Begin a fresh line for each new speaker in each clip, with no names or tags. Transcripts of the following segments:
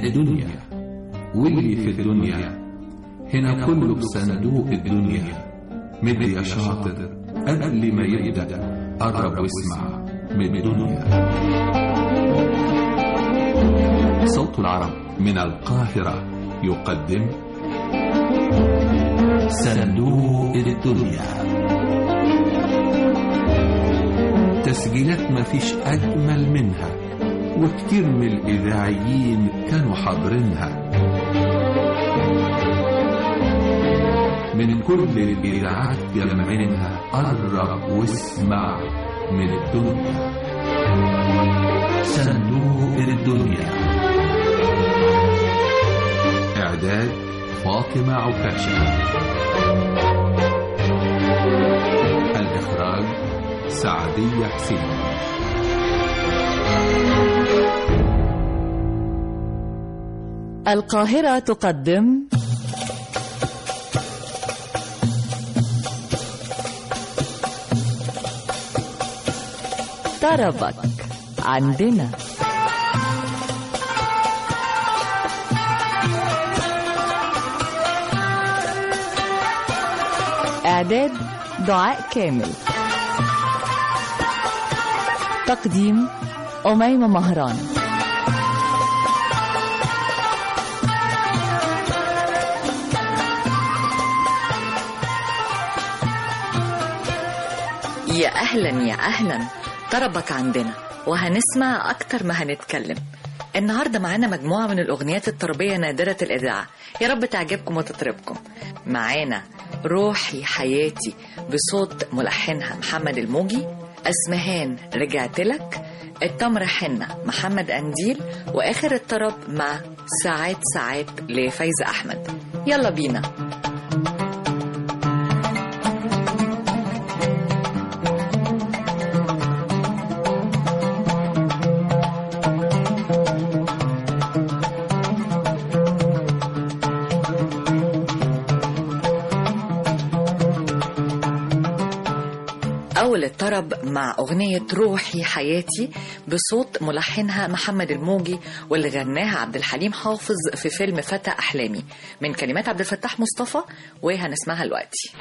الدنيا واللي في الدنيا هنا كله بصندوق الدنيا مد يا شاطر قبل ما يبدأ قرب واسمع من الدنيا صوت العرب من القاهرة يقدم صندوق الدنيا تسجيلات ما فيش أجمل منها وكتير من الإذاعيين كانوا حاضرينها من كل الإذاعات جمعينها قرب واسمع من الدنيا صندوق الدنيا إعداد فاطمة عكاشة الإخراج سعدية حسين
القاهرة تقدم طربك عندنا إعداد دعاء كامل تقديم أميمة مهران
يا أهلا يا أهلا طربك عندنا وهنسمع أكتر ما هنتكلم النهاردة معانا مجموعة من الأغنيات الطربية نادرة الإذاعة يا رب تعجبكم وتطربكم معانا روحي حياتي بصوت ملحنها محمد الموجي أسمهان رجعت لك التمر حنة محمد أنديل وآخر الطرب مع ساعات ساعات لفايزة أحمد يلا بينا أول الطرب مع أغنية روحي حياتي بصوت ملحنها محمد الموجي واللي غناها عبد الحليم حافظ في فيلم فتى أحلامي من كلمات عبد الفتاح مصطفى وهنسمعها دلوقتي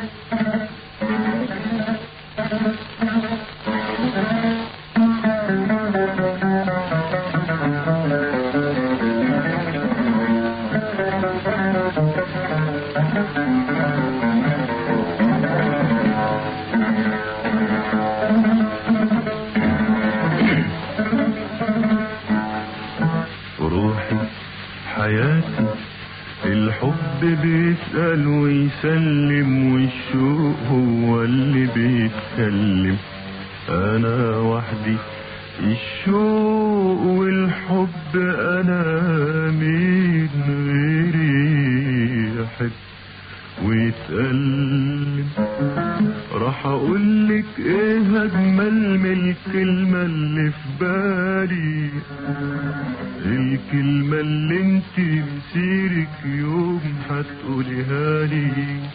روحي حياتي الحب بيسأل ويسلم والشوق هو اللي بيتكلم أنا وحدي الشوق والحب أنا مين غيري يحب ويتألم راح اقولك ايه اجمل من الكلمة اللي في بالي الكلمة اللي انت مسيرك يوم هتقوليها لي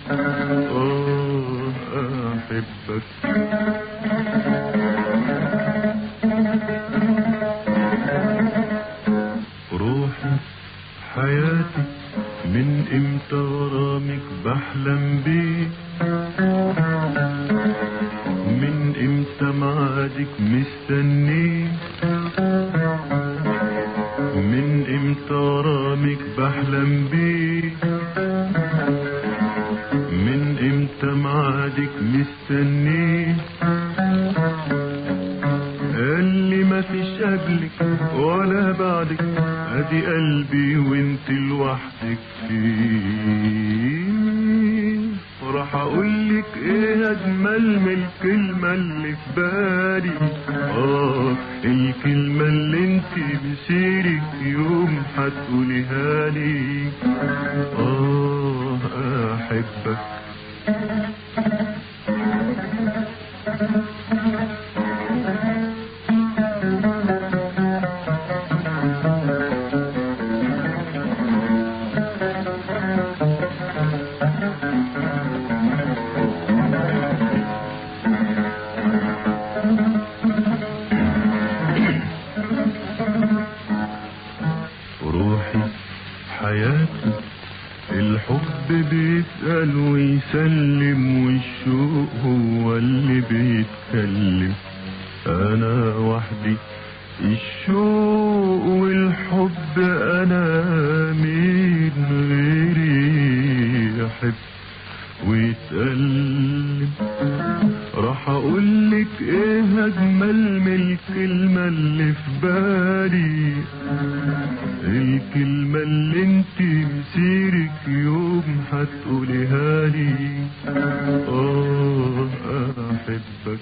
اه احبك روحي حياتي من امتى غرامك بحلم بيه من امتى معادك مستنيه من امتى غرامك بحلم بيه من امتى معادك مستنيه قال لي ما فيش قبلك ولا بعدك ادي قلبي وانت لوحدك فيه راح اقولك ايه اجمل من الكلمة اللي في بالي اه الكلمة اللي انت بسيرك يوم هتقوليها لي اه احبك بيسأل ويسلم والشوق هو اللي بيتكلم أنا وحدي الشوق والحب أنا مين غيري يحب ويتألم راح أقولك إيه أجمل من الكلمة اللي في بالي الكلمة اللي انت مسيرك يوم هتقوليها لي آه أحبك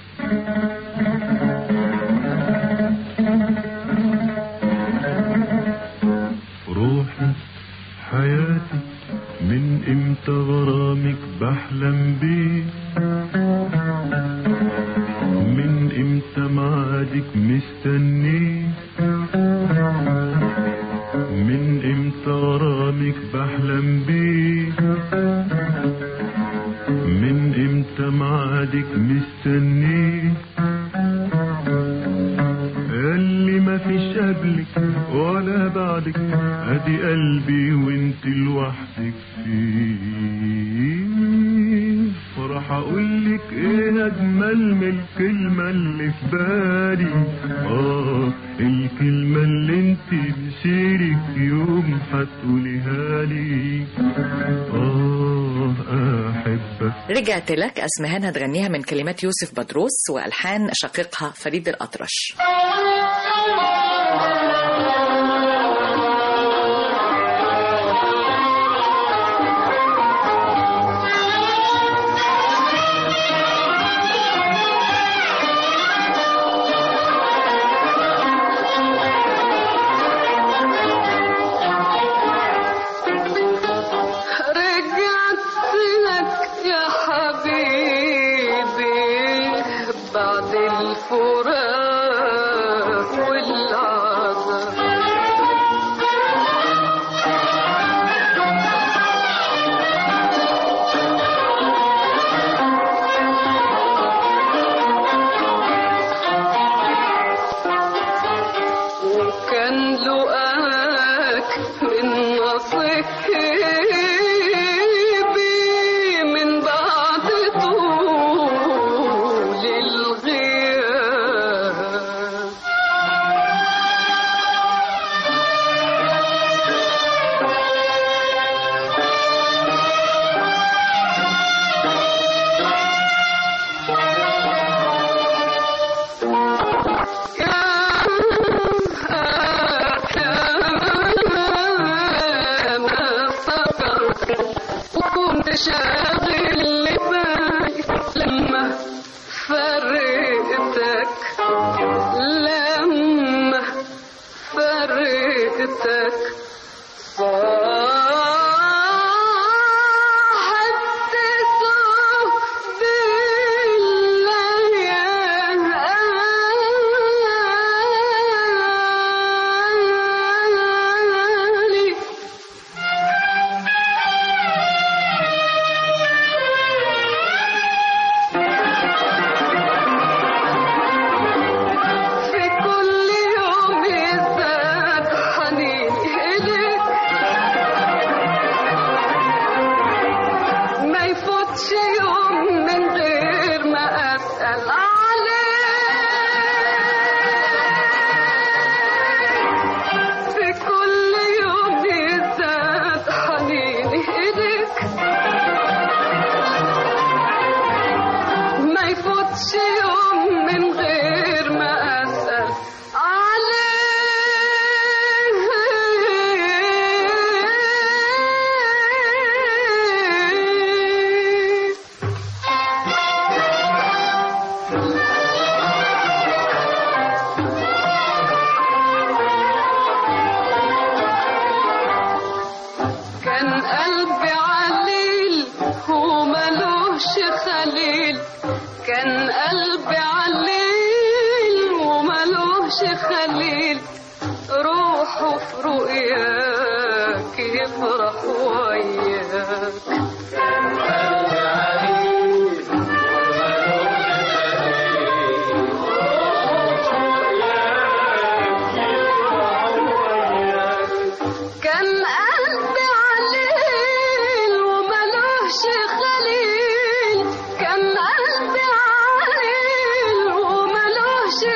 روحي حياتي من امتى غرامك بحلم بيه من امتى معادك مستنيه من امتى غرامك بحلم بيه من امتى معادك مستنيه اللي ما فيش قبلك ولا بعدك ادي قلبي وانت لوحدك فيه فرح اقولك ايه اجمل من الكلمة اللي في بالي اه الكلمة اللي انت بسيرك يوم هتقوليها لي اه احبك
رجعت لك أسمهان هتغنيها من كلمات يوسف بدروس وألحان شقيقها فريد الأطرش
رجعت لك يا حبيبي بعد الفراق والعذاب وكان لقاك من نصيبي من بعد طول الغياب وكنت شاغل بالي لما فرقتك لما فرقتك صاحت صوت الليالي في كل يوم يزداد حنيني إليك ما يفوتش يوم من غير ما أسأل عليك في كل يوم يزداد حنيني إليك ما يفوتش يوم من غير ما أسأل عليك كان قلبي عليل وملوش خليل كان قلبي عليل وملوش خليل روحه في رؤياك يفرح وياك كان قلبي عليل وما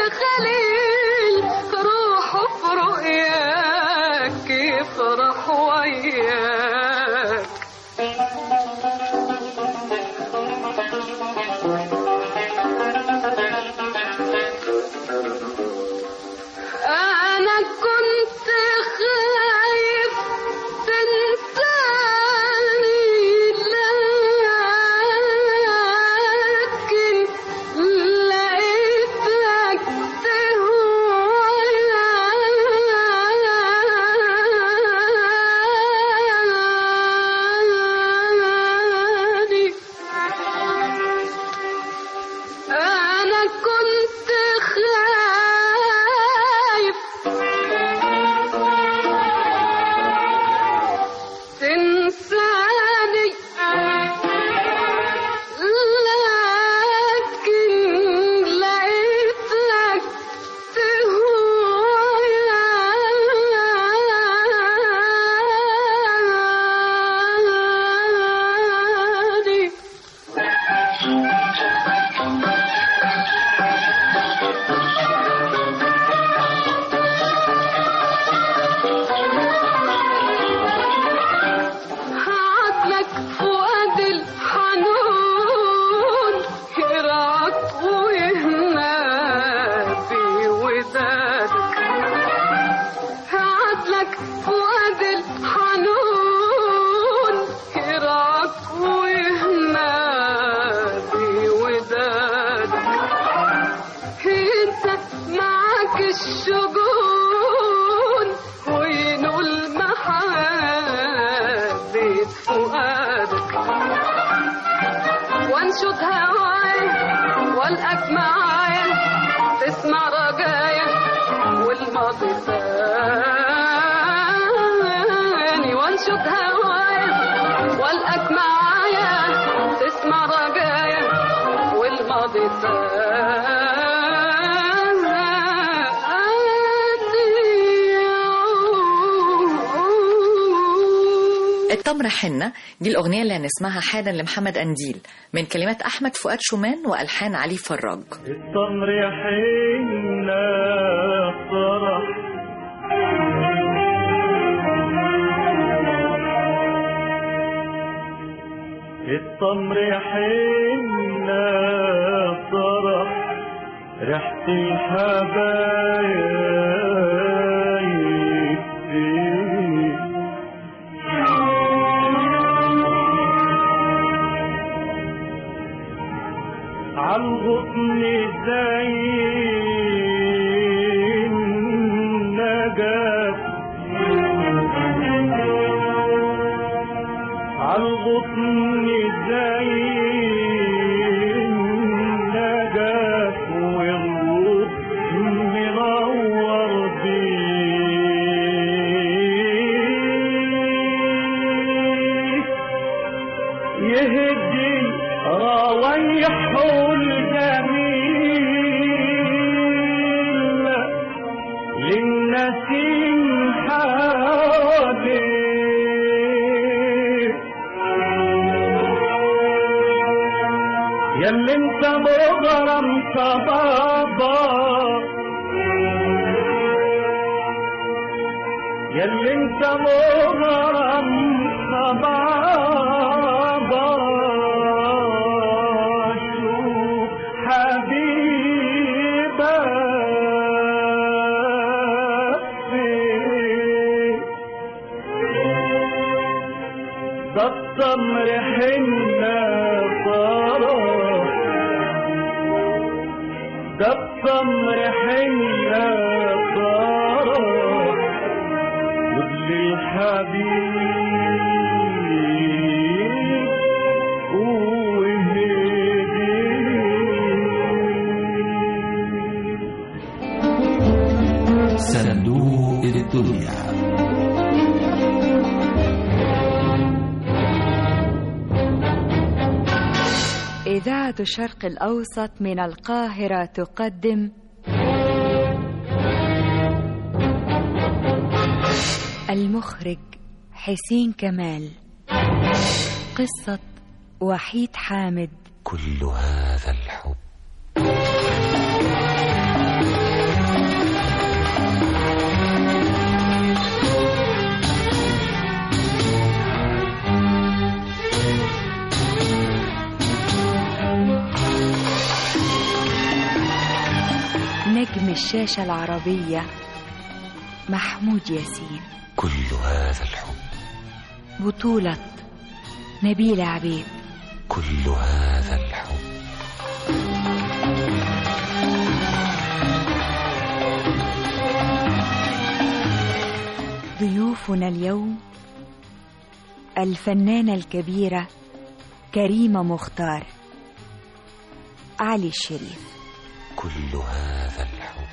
خليل روحه في رؤياك يفرح وياك أنا كنت خايف تنساني لكن لقيتك تهواني أنا كنت خايف تنساني لكن لقيتك تهواني هعدلك فؤاد الحنون يرعاك ويهنى بودادك هعدلك فؤاد الحنون يرعاك ويهنى بودادك انت معاك الشجون وينول محبة فؤادك وانشد هواي والقاك معايا تسمع رجايا والماضي ثاني وانشد هواي والقاك معايا تسمع رجايا والماضي ثاني
التمر حنة دي الأغنية اللي هنسمعها حالا لمحمد أنديل من كلمات أحمد فؤاد شومان وألحان علي فراج
التمر يا حنا فرح التمر يا حنا فرح ريحة الحبايب فيه عالغصن زي النجف عالغصن زي النجف والغصن منور بيه يهدي روايحه الجميل للنسيم حواليه ياللي انت مغرم صبابا ياللي انت مغرم صبابا شوف حبيبك فين ده التمر حنة فرح ده التمر حنة فرح للحبيب وهدي
صندوق الدنيا
إذاعة الشرق الأوسط من القاهرة تقدم المخرج حسين كمال قصة وحيد حامد
كل هذا الحب
الشاشة العربية محمود ياسين
كل هذا الحب
بطولة نبيل عبيد
كل هذا الحب
ضيوفنا اليوم الفنانة الكبيرة كريمة مختار علي الشريف
كل هذا الحب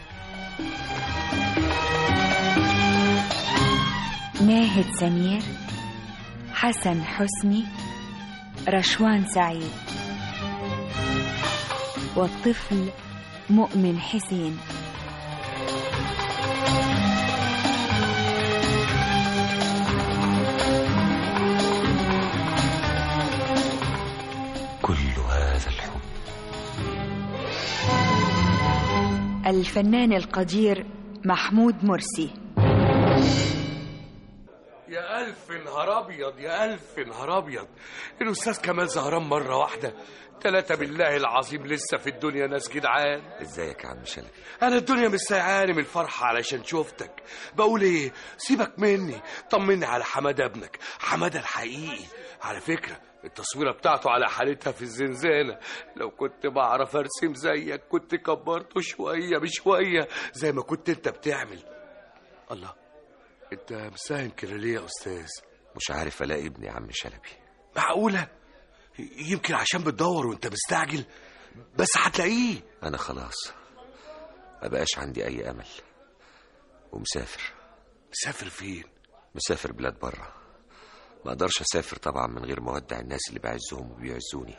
ناهد سمير حسن حسني رشوان سعيد والطفل مؤمن حسين
كل هذا الحب
الفنان القدير محمود مرسي
يا ألف نهار أبيض يا ألف نهار أبيض الأستاذ كمال زهران مرة واحدة ثلاثة بالله العظيم لسه في الدنيا ناس جدعان
ازيك يا عم شلبي
أنا الدنيا مش سايعاني من الفرحة علشان شفتك بقول إيه سيبك مني طمني على حمادة ابنك حمادة الحقيقي على فكرة التصويرة بتاعته على حالتها في الزنزانة لو كنت بعرف أرسم زيك كنت كبرته شوية بشوية زي ما كنت أنت بتعمل الله أنت مساهم كده ليه يا أستاذ
مش عارف الاقي ابني يا عم شلبي
معقولة يمكن عشان بتدور وانت مستعجل بس هتلاقيه
انا خلاص ما بقاش عندي اي امل ومسافر
مسافر فين
مسافر بلاد بره ما اقدرش اسافر طبعا من غير ما اودع الناس اللي بعزهم وبيعزوني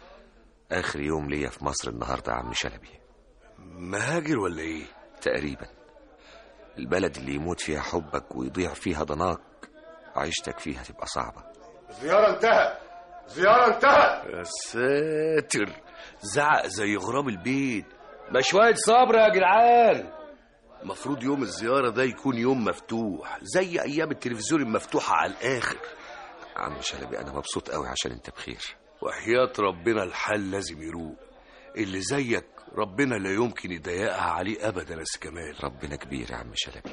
اخر يوم ليا في مصر النهارده يا عم شلبي
مهاجر ولا ايه
تقريبا البلد اللي يموت فيها حبك ويضيع فيها ضناك عيشتك فيها تبقى صعبة
زيارة انتهت زيارة انتهت
يا ساتر زعق زي غراب البيت ما شوية صبر يا جدعان المفروض يوم الزيارة ده يكون يوم مفتوح زي أيام التلفزيون المفتوحة على الآخر
عم شلبي أنا مبسوط قوي عشان أنت بخير
وحياة ربنا الحال لازم يروق اللي زيك ربنا لا يمكن يضيقها عليه أبدا يا سي كمال
ربنا كبير يا عم شلبي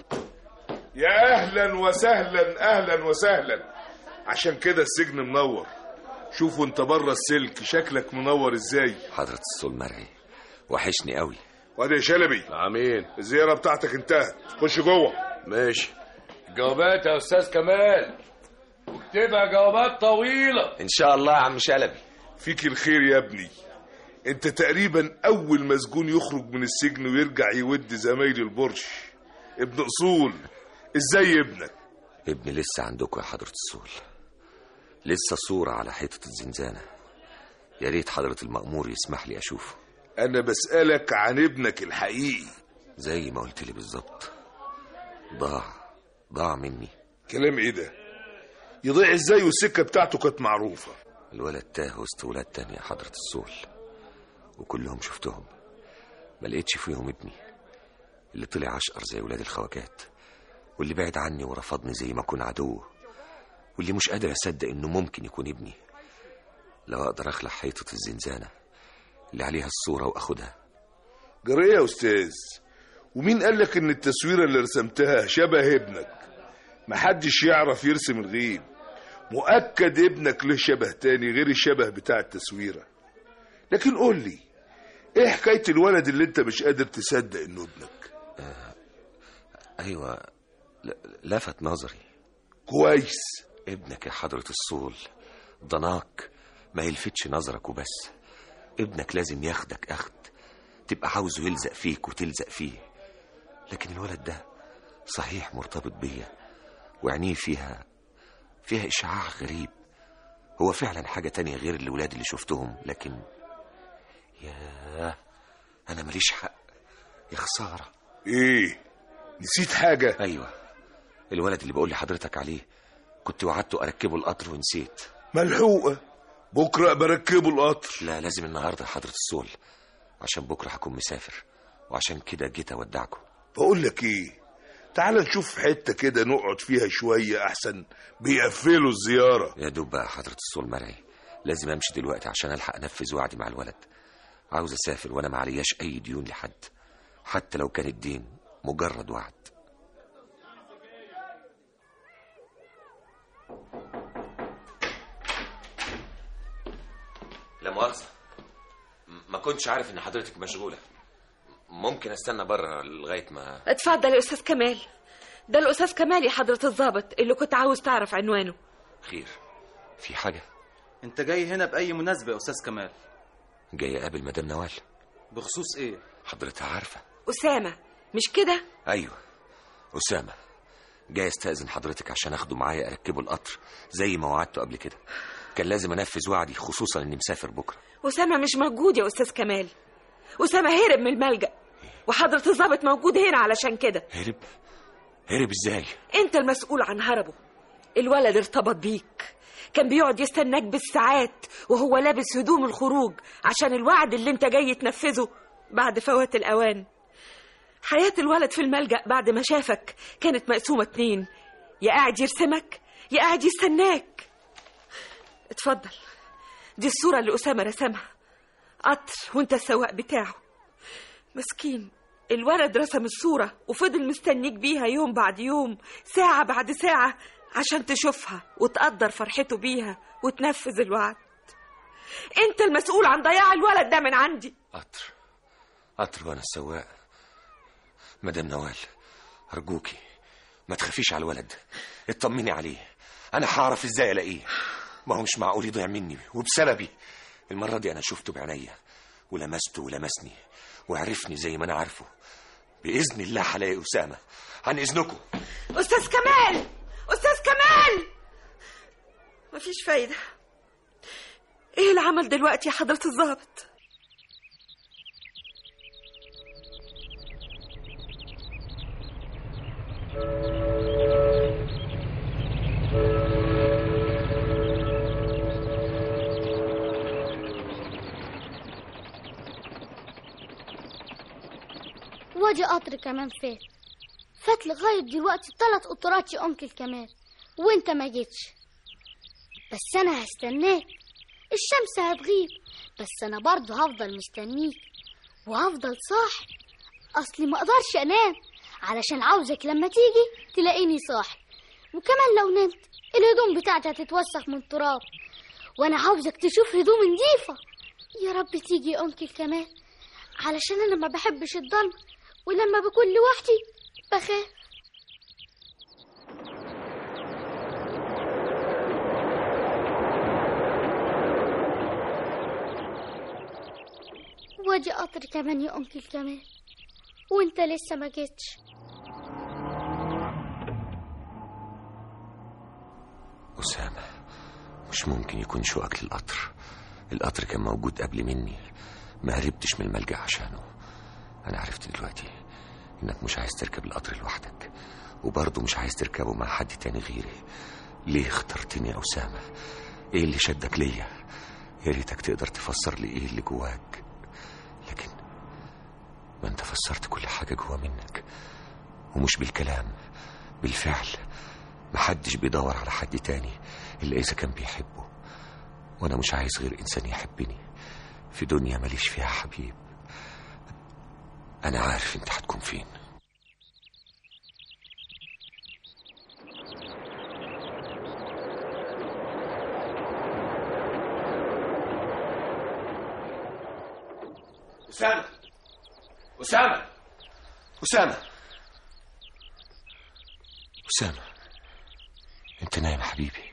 يا اهلا وسهلا اهلا وسهلا عشان كده السجن منور شوفوا انت بره السلك شكلك منور ازاي
حضرة الصول مرعي وحشني قوي
وادي يا شلبي
عمين
الزيارة بتاعتك انتهت خش جوه
ماشي جوابات يا أستاذ كمال اكتبها جوابات طويلة
إن شاء الله يا عم شلبي
فيك الخير يا ابني انت تقريبا اول مسجون يخرج من السجن ويرجع يود زمايل البرش ابن اصول ازاي ابنك
ابني لسه عندكم يا حضرة الصول لسه صورة على حيطة الزنزانة يا ريت حضرة المأمور يسمح لي أشوفه
انا بسألك عن ابنك الحقيقي
زي ما قلت لي بالظبط ضاع ضاع مني
كلام ايه ده يضيع ازاي والسكة بتاعته كانت معروفة
الولد تاه وسط ولاد تانية حضرة الصول وكلهم شفتهم ما لقيتش فيهم ابني اللي طلع أشقر زي ولاد الخواجات واللي بعد عني ورفضني زي ما أكون عدوه واللي مش قادر أصدق إنه ممكن يكون ابني لو أقدر أخلع حيطة الزنزانة اللي عليها الصورة وأخدها
جرى ايه يا استاذ ومين قالك ان التصويرة اللي رسمتها شبه ابنك محدش يعرف يرسم الغيب مؤكد ابنك له شبه تاني غير الشبه بتاع التصويرة لكن قول لي ايه حكاية الولد اللي انت مش قادر تصدق انه ابنك
أيوة ل- لفت نظري
كويس
ابنك يا حضرة الصول ضناك ما يلفتش نظرك وبس ابنك لازم ياخدك أخد تبقى عاوزه يلزق فيك وتلزق فيه لكن الولد ده صحيح مرتبط بيا وعينيه فيها فيها إشعاع غريب هو فعلا حاجة تانية غير الولاد اللي شفتهم لكن ياه أنا ماليش حق يا خسارة
ايه نسيت حاجة
أيوة الولد اللي بقول لحضرتك عليه كنت وعدته أركبه القطر ونسيت
ملحوقة بكرة بركبه القطر
لا لازم النهاردة يا حضرة الصول عشان بكرة هكون مسافر وعشان كده جيت أودعكم
بقول لك ايه تعال نشوف حتة كده نقعد فيها شوية احسن بيقفلوا الزيارة
يا دوب بقى حضرة الصول مرعي لازم أمشي دلوقتي عشان ألحق أنفذ وعدي مع الولد عاوز أسافر وأنا ما علياش أي ديون لحد حتى لو كان الدين مجرد وعد لا مؤاخذة م- ما كنتش عارف ان حضرتك مشغولة ممكن استنى بره لغاية ما
اتفضل يا استاذ كمال ده الاستاذ كمال يا حضره الضابط اللي كنت عاوز تعرف عنوانه
خير في حاجة
انت جاي هنا بأي مناسبة يا أستاذ كمال
جاي اقابل مدام نوال
بخصوص ايه
حضرتها عارفة
اسامه مش كده
ايوه اسامه جاي استاذن حضرتك عشان اخده معايا اركبه القطر زي ما وعدته قبل كده كان لازم انفذ وعدي خصوصا اني مسافر بكره
اسامه مش موجود يا استاذ كمال اسامه هرب من الملجا وحضره الضابط موجود هنا علشان كده
هرب هرب ازاي
انت المسؤول عن هربه الولد ارتبط بيك كان بيقعد يستناك بالساعات وهو لابس هدوم الخروج عشان الوعد اللي انت جاي تنفذه بعد فوات الاوان حياة الولد في الملجأ بعد ما شافك كانت مقسومة اتنين يا قاعد يرسمك يا قاعد يستناك اتفضل دي الصورة اللي أسامة رسمها قطر وانت السواق بتاعه مسكين الولد رسم الصورة وفضل مستنيك بيها يوم بعد يوم ساعة بعد ساعة عشان تشوفها وتقدر فرحته بيها وتنفذ الوعد انت المسؤول عن ضياع الولد ده من عندي
قطر قطر وانا السواق مدام نوال ارجوكي ما تخافيش على الولد اطمني عليه انا هعرف ازاي الاقيه ما هو مش معقول يضيع مني وبسببي المره دي انا شفته بعينيا ولمسته ولمسني وعرفني زي ما انا عارفه باذن الله هلاقي اسامه عن اذنكم
أستاذ كمال أستاذ كمال مفيش فايدة إيه العمل دلوقتي يا حضرة الضابط
وادي قطر كمان فات فات لغاية دلوقتي تلات قطرات يا أنكل كمان وانت ما جيتش بس أنا هستناك الشمس هتغيب بس أنا برضه هفضل مستنيك وهفضل صاحي أصلي ما أقدرش أنام علشان عاوزك لما تيجي تلاقيني صاحي وكمان لو نمت الهدوم بتاعتي هتتوسخ من التراب وأنا عاوزك تشوف هدوم نضيفة يا رب تيجي يا أنكل كمان علشان أنا ما بحبش الضلمة ولما بكون لوحدي بخاف وادي قطر كمان يا أنكل كمان وانت لسه ما جيتش
أسامة مش ممكن يكون شوقك للقطر القطر كان موجود قبل مني ما هربتش من الملجأ عشانه أنا عرفت دلوقتي إنك مش عايز تركب القطر لوحدك وبرضه مش عايز تركبه مع حد تاني غيري ليه اخترتني يا أسامة إيه اللي شدك ليا يا ريتك تقدر تفسر لي إيه اللي جواك لكن ما أنت فسرت كل حاجة جوا منك ومش بالكلام بالفعل محدش بيدور على حد تاني إلا إذا كان بيحبه وأنا مش عايز غير إنسان يحبني في دنيا ماليش فيها حبيب أنا عارف أنت هتكون فين أسامة أسامة أسامة أسامة أنت نايم حبيبي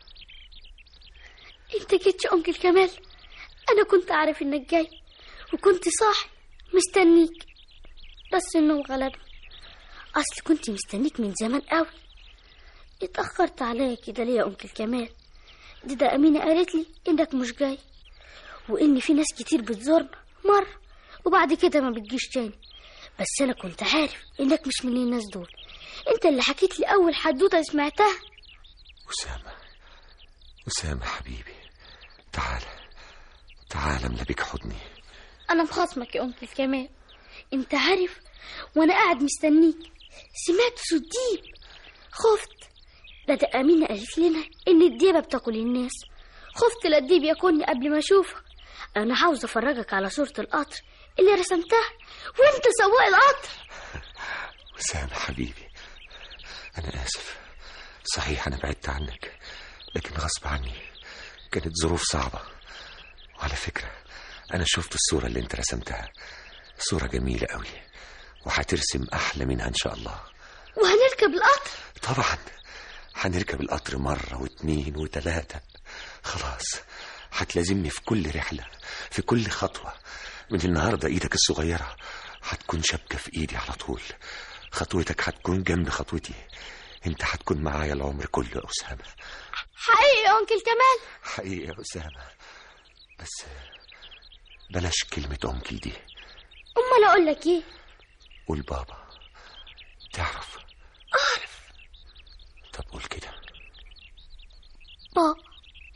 انت جيت يا أنكل كمال أنا كنت عارف إنك جاي وكنت صاحي مستنيك بس النوم غلبني أصل كنت مستنيك من زمان قوي اتأخرت عليا كده ليه يا أنكل كمال دي ده أمينة قالت لي إنك مش جاي وإن في ناس كتير بتزورنا مرة وبعد كده ما بتجيش تاني بس أنا كنت عارف إنك مش من الناس دول أنت اللي حكيت لي أول حدوتة سمعتها
أسامة أسامة حبيبي تعال تعال املى بيك حضني
أنا مخاصمك يا أنكل كمال أنت عارف وأنا قاعد مستنيك سمعت صوت ديب خفت ده ده أمينة قالت لنا إن الديبة بتاكل الناس خفت لا الديب ياكلني قبل ما أشوفك أنا عاوز أفرجك على صورة القطر اللي رسمتها وانت سواق القطر
وسام حبيبي أنا آسف صحيح أنا بعدت عنك لكن غصب عني كانت ظروف صعبة وعلى فكرة أنا شفت الصورة اللي أنت رسمتها صورة جميلة قوي وهترسم أحلى منها إن شاء الله
وهنركب القطر
طبعا هنركب القطر مرة واتنين وتلاتة خلاص هتلازمني في كل رحلة في كل خطوة من النهاردة ايدك الصغيرة هتكون شبكة في ايدي على طول خطوتك هتكون جنب خطوتي انت هتكون معايا العمر كله يا أسامة
حقيقي يا أنكل كمال
حقيقي يا أسامة بس بلاش كلمة أنكل دي
أمال أقول لك إيه
قول بابا تعرف
أعرف
طب قول كده
بابا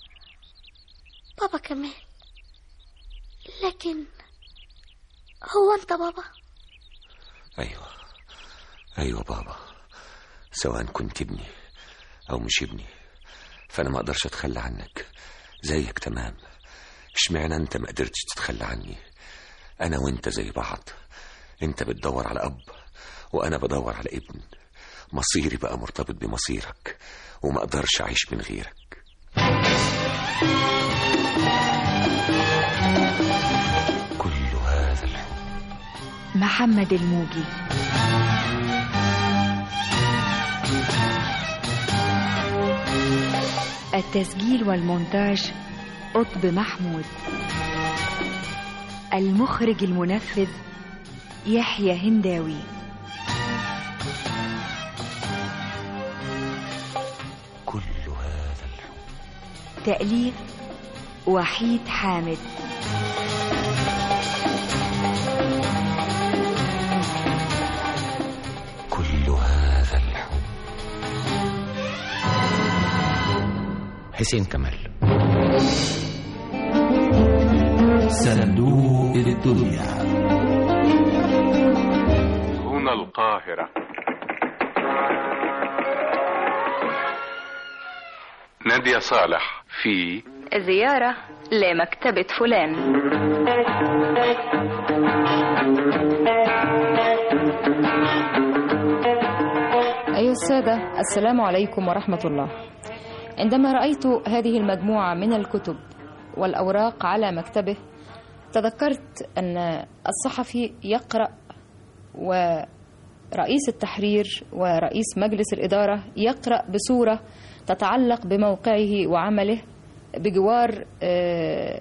بابا كمال لكن هو أنت بابا
أيوة أيوة بابا سواء كنت ابني أو مش ابني فأنا ما أقدرش أتخلى عنك زيك تمام اشمعنى أنت ما قدرتش تتخلى عني أنا وأنت زي بعض أنت بتدور على أب وأنا بدور على ابن مصيري بقى مرتبط بمصيرك وما أقدرش أعيش من غيرك كل هذا الحب
محمد الموجي التسجيل والمونتاج قطب محمود المخرج المنفذ يحيى هنداوي
كل هذا الحب
تأليف وحيد حامد
كل هذا الحب
حسين كمال
صندوق الدنيا
هنا القاهرة نادية صالح في
زيارة لمكتبة فلان
أيها السادة السلام عليكم ورحمة الله عندما رأيت هذه المجموعة من الكتب والأوراق على مكتبه تذكرت أن الصحفي يقرأ ورئيس التحرير ورئيس مجلس الإدارة يقرأ بصورة تتعلق بموقعه وعمله بجوار آه،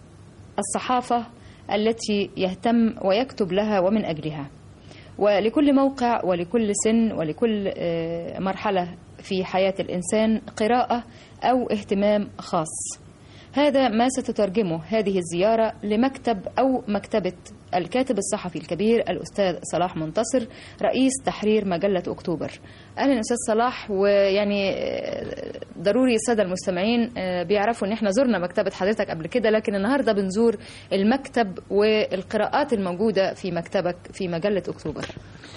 الصحافة التي يهتم ويكتب لها ومن أجلها ولكل موقع ولكل سن ولكل آه، مرحلة في حياة الإنسان قراءة أو اهتمام خاص هذا ما ستترجمه هذه الزيارة لمكتب أو مكتبة الكاتب الصحفي الكبير الأستاذ صلاح منتصر رئيس تحرير مجلة أكتوبر أهلا أستاذ صلاح ويعني آه، ضروري السادة المستمعين آه، بيعرفوا إن إحنا زرنا مكتبة حضرتك قبل كده لكن النهاردة بنزور المكتب والقراءات الموجودة في مكتبك في مجلة أكتوبر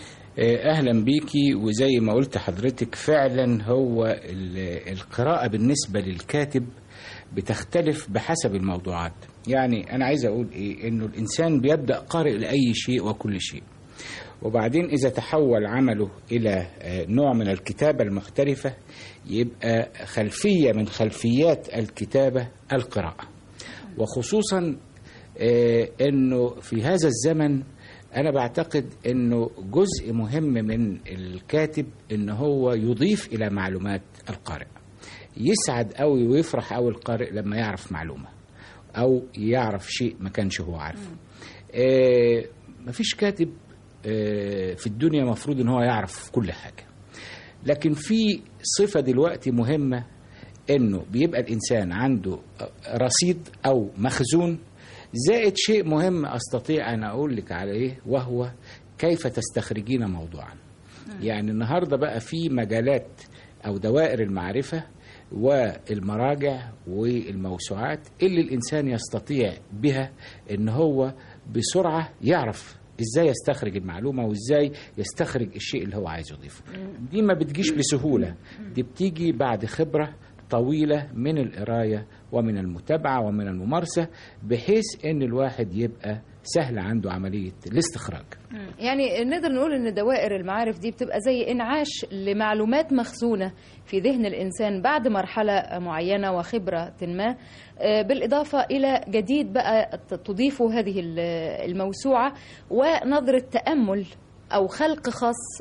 اهلا بيكي وزي ما قلت حضرتك فعلا هو ال- القراءة بالنسبة للكاتب بتختلف بحسب الموضوعات يعني انا عايز اقول ايه انه الانسان بيبدأ قارئ لأي شيء وكل شيء وبعدين إذا تحول عمله إلى آه، نوع من الكتابة المختلفة يبقى خلفية من خلفيات الكتابة القراءة وخصوصا آه، أنه في هذا الزمن أنا بعتقد أنه جزء مهم من الكاتب أنه هو يضيف إلى معلومات القارئ يسعد أوي ويفرح أوي القارئ لما يعرف معلومة أو يعرف شيء ما كانش هو عارفه آه، مفيش كاتب آه، في الدنيا مفروض ان هو يعرف كل حاجة لكن في صفة دلوقتي مهمة انه بيبقى الانسان عنده رصيد او مخزون زائد شيء مهم استطيع ان اقول لك عليه وهو كيف تستخرجين موضوعا يعني النهارده بقى في مجالات او دوائر المعرفه والمراجع والموسوعات اللي الانسان يستطيع بها ان هو بسرعه يعرف ازاي يستخرج المعلومه وازاي يستخرج الشيء اللي هو عايز يضيفه دي ما بتجيش بسهوله دي بتيجي بعد خبره طويله من القرايه ومن المتابعه ومن الممارسه بحيث ان الواحد يبقى سهله عنده عمليه الاستخراج
يعني نقدر نقول ان دوائر المعارف دي بتبقى زي انعاش لمعلومات مخزونه في ذهن الانسان بعد مرحله معينه وخبره ما آه، بالاضافه الى جديد بقى ت- تضيفه هذه ال- الموسوعه ونظره تامل او خلق خاص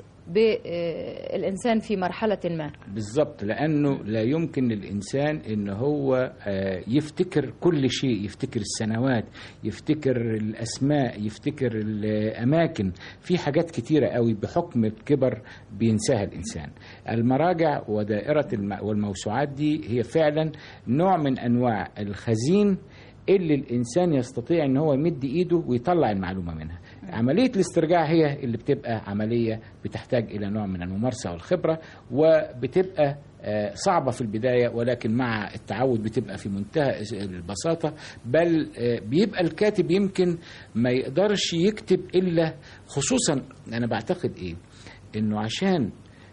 بالانسان في مرحله ما
بالظبط لانه لا يمكن للانسان ان هو آه، يفتكر كل شيء يفتكر السنوات يفتكر الاسماء يفتكر الاماكن في حاجات كتيره قوي بحكم الكبر بينساها الانسان المراجع ودائره الم- والموسوعات دي هي فعلا نوع من انواع الخزين اللي الانسان يستطيع ان هو يمد ايده ويطلع المعلومه منها عمليه الاسترجاع هي اللي بتبقى عمليه بتحتاج الى نوع من الممارسه والخبره وبتبقى آه، صعبة في البداية ولكن مع التعود بتبقى في منتهى البساطة بل آه، بيبقى الكاتب يمكن ما يقدرش يكتب إلا خصوصا أنا بعتقد إيه إنه عشان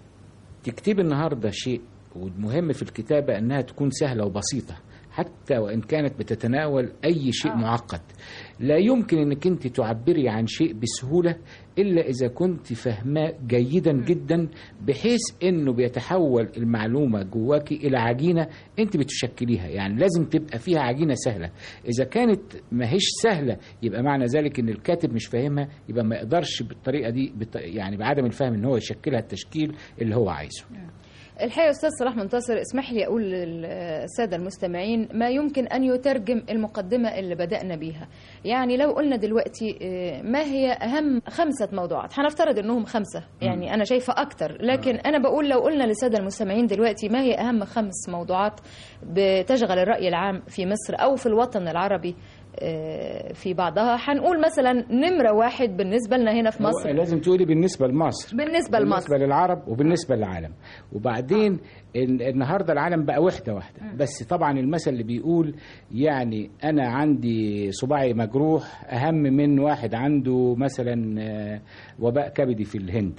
تكتب النهاردة شيء والمهم في الكتابة أنها تكون سهلة وبسيطة حتى وإن كانت بتتناول أي شيء آه. معقد لا يمكن أنك أنت تعبري عن شيء بسهولة إلا إذا كنت فاهماه جيدا جدا بحيث أنه بيتحول المعلومة جواكي إلى عجينة أنت بتشكليها يعني لازم تبقى فيها عجينة سهلة إذا كانت ما هيش سهلة يبقى معنى ذلك أن الكاتب مش فاهمها يبقى ما يقدرش بالطريقة دي بت... يعني بعدم الفهم أن هو يشكلها التشكيل اللي هو عايزه
الحقيقة أستاذ صلاح منتصر اسمح لي أقول للسادة المستمعين ما يمكن أن يترجم المقدمة اللي بدأنا بيها يعني لو قلنا دلوقتي آه، ما هي أهم خمسة موضوعات هنفترض أنهم خمسة يعني أنا شايفة أكتر لكن أنا بقول لو قلنا للسادة المستمعين دلوقتي ما هي أهم خمس موضوعات بتشغل الرأي العام في مصر أو في الوطن العربي آه، في بعضها هنقول مثلا نمرة واحد بالنسبة لنا هنا في
هو
مصر
لازم تقولي بالنسبة لمصر
بالنسبة لمصر
بالنسبة للعرب وبالنسبة للعالم وبعدين ال- النهاردة العالم بقى وحدة واحدة بس طبعا المثل اللي بيقول يعني أنا عندي صباعي مجروح أهم من واحد عنده مثلا آه، وباء كبدي في الهند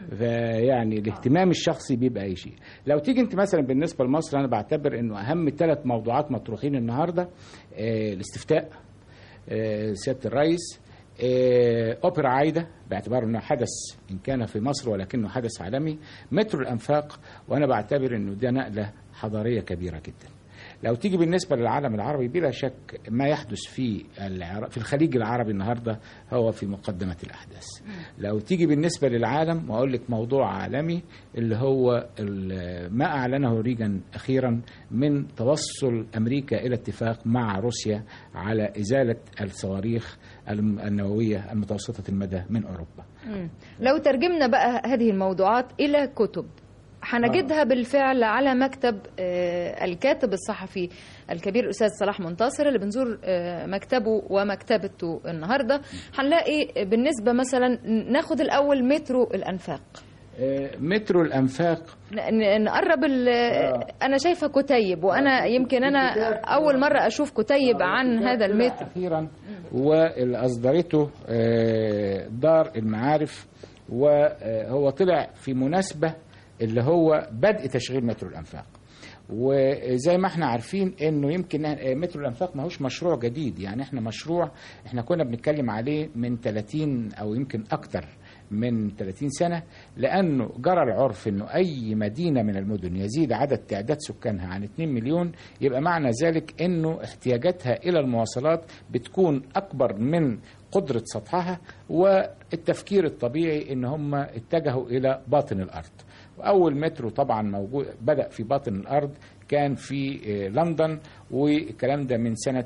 فيعني الاهتمام الشخصي بيبقى اي شيء لو تيجي انت مثلا بالنسبه لمصر انا بعتبر انه اهم ثلاث موضوعات مطروحين النهارده آه، الاستفتاء آه، سياده الرئيس آه، اوبرا عايده باعتبار انه حدث ان كان في مصر ولكنه حدث عالمي مترو الانفاق وانا بعتبر انه ده نقله حضاريه كبيره جدا لو تيجي بالنسبه للعالم العربي بلا شك ما يحدث في العرا- في الخليج العربي النهارده هو في مقدمه الاحداث لو تيجي بالنسبه للعالم واقول لك موضوع عالمي اللي هو ال- ما اعلنه ريغان اخيرا من توصل امريكا الى اتفاق مع روسيا على ازاله الصواريخ الم- النوويه المتوسطه المدى من اوروبا
مم. لو ترجمنا بقى هذه الموضوعات إلى كتب هنجدها بالفعل على مكتب آه، الكاتب الصحفي الكبير الأستاذ صلاح منتصر اللي بنزور آه، مكتبه ومكتبته النهاردة هنلاقي بالنسبة مثلا ناخد الأول مترو الأنفاق
آه، مترو الانفاق
ن- ن- نقرب ال- أنا شايفة كتيب وأنا يمكن أنا أول مرة أشوف كتيب عن هذا المترو
أخيرا واللي أصدرته آه، دار المعارف وهو طلع في مناسبة اللي هو بدء تشغيل مترو الأنفاق وزي ما احنا عارفين انه يمكن آه، مترو الانفاق ماهوش مشروع جديد يعني احنا مشروع احنا كنا بنتكلم عليه من 30 او يمكن اكتر من 30 سنة لأنه جرى العرف أنه أي مدينة من المدن يزيد عدد تعداد سكانها عن 2 مليون يبقى معنى ذلك أنه احتياجاتها إلى المواصلات بتكون أكبر من قدرة سطحها والتفكير الطبيعي أن هم اتجهوا إلى باطن الأرض وأول مترو طبعا موجود بدأ في باطن الأرض كان في آه، لندن والكلام ده من سنة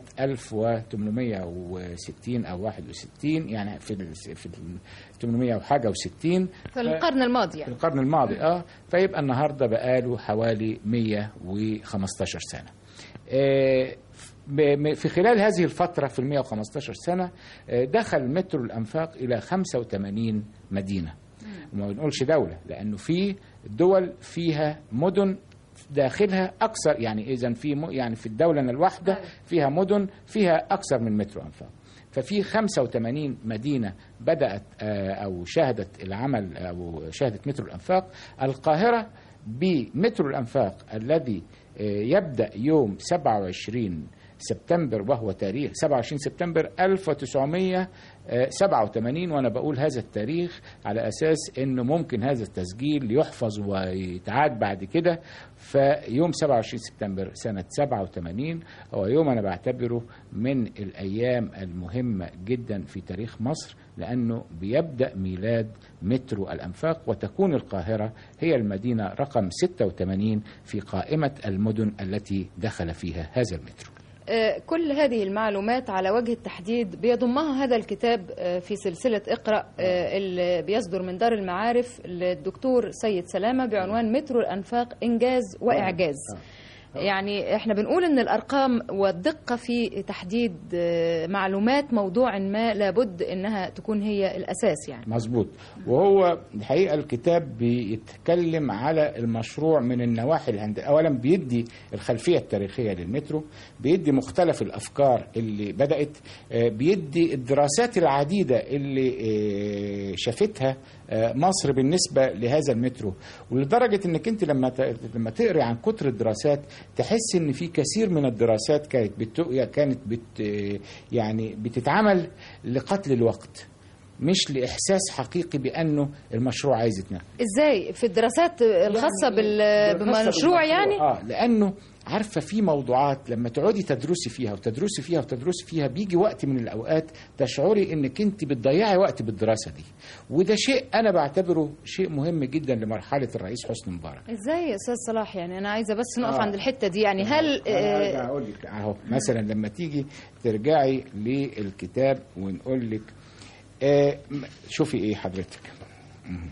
1860 أو 61 يعني في ال في ال 800 وحاجة و60
في القرن الماضي
في
يعني.
القرن الماضي اه فيبقى النهارده بقاله حوالي 115 سنة آه، ب- م- في خلال هذه الفترة في ال 115 سنة آه، دخل مترو الأنفاق إلى 85 مدينة وما بنقولش دولة لأنه في دول فيها مدن داخلها أكثر يعني إذا في م- يعني في الدولة الواحدة فيها مدن فيها أكثر من مترو أنفاق ففي 85 مدينة بدأت آه، أو شهدت العمل أو شهدت مترو الأنفاق القاهرة بمترو الأنفاق الذي آه، يبدأ يوم 27 سبتمبر وهو تاريخ 27 سبتمبر 1987 وانا بقول هذا التاريخ على اساس انه ممكن هذا التسجيل يحفظ ويتعاد بعد كده فيوم 27 سبتمبر سنة 87 هو يوم أنا بعتبره من الأيام المهمة جدا في تاريخ مصر لأنه بيبدأ ميلاد مترو الأنفاق وتكون القاهرة هي المدينة رقم 86 في قائمة المدن التي دخل فيها هذا المترو
آه، كل هذه المعلومات على وجه التحديد بيضمها هذا الكتاب آه، في سلسلة اقرأ آه، اللي بيصدر من دار المعارف للدكتور سيد سلامة بعنوان مترو الأنفاق إنجاز وإعجاز يعني احنا بنقول ان الارقام والدقه في تحديد آه، معلومات موضوع ما لابد انها تكون هي الاساس يعني
مظبوط وهو الحقيقه الكتاب بيتكلم على المشروع من النواحي الهندسيه اولا بيدي الخلفيه التاريخيه للمترو بيدي مختلف الافكار اللي بدات آه، بيدي الدراسات العديده اللي آه، شافتها آه، مصر بالنسبه لهذا المترو ولدرجه انك انت لما ت- لما تقري عن كتر الدراسات تحس ان في كثير من الدراسات كانت بت... كانت بت... يعني بتتعمل لقتل الوقت مش لاحساس حقيقي بانه المشروع عايز يتنفذ
ازاي في الدراسات الخاصه بال-
بالمشروع
بالمشروع يعني
اه لانه عارفه في موضوعات لما تقعدي تدرسي فيها وتدرسي فيها وتدرسي فيها بيجي وقت من الاوقات تشعري انك انت بتضيعي وقت بالدراسه دي وده شيء انا بعتبره شيء مهم جدا لمرحله الرئيس حسني مبارك
ازاي يا استاذ صلاح يعني انا عايزه بس نقف
آه.
عند الحته دي يعني هل
أنا هرجع
آه،
اقول لك اهو مثلا لما تيجي ترجعي للكتاب ونقول لك آه م- شوفي ايه حضرتك مم.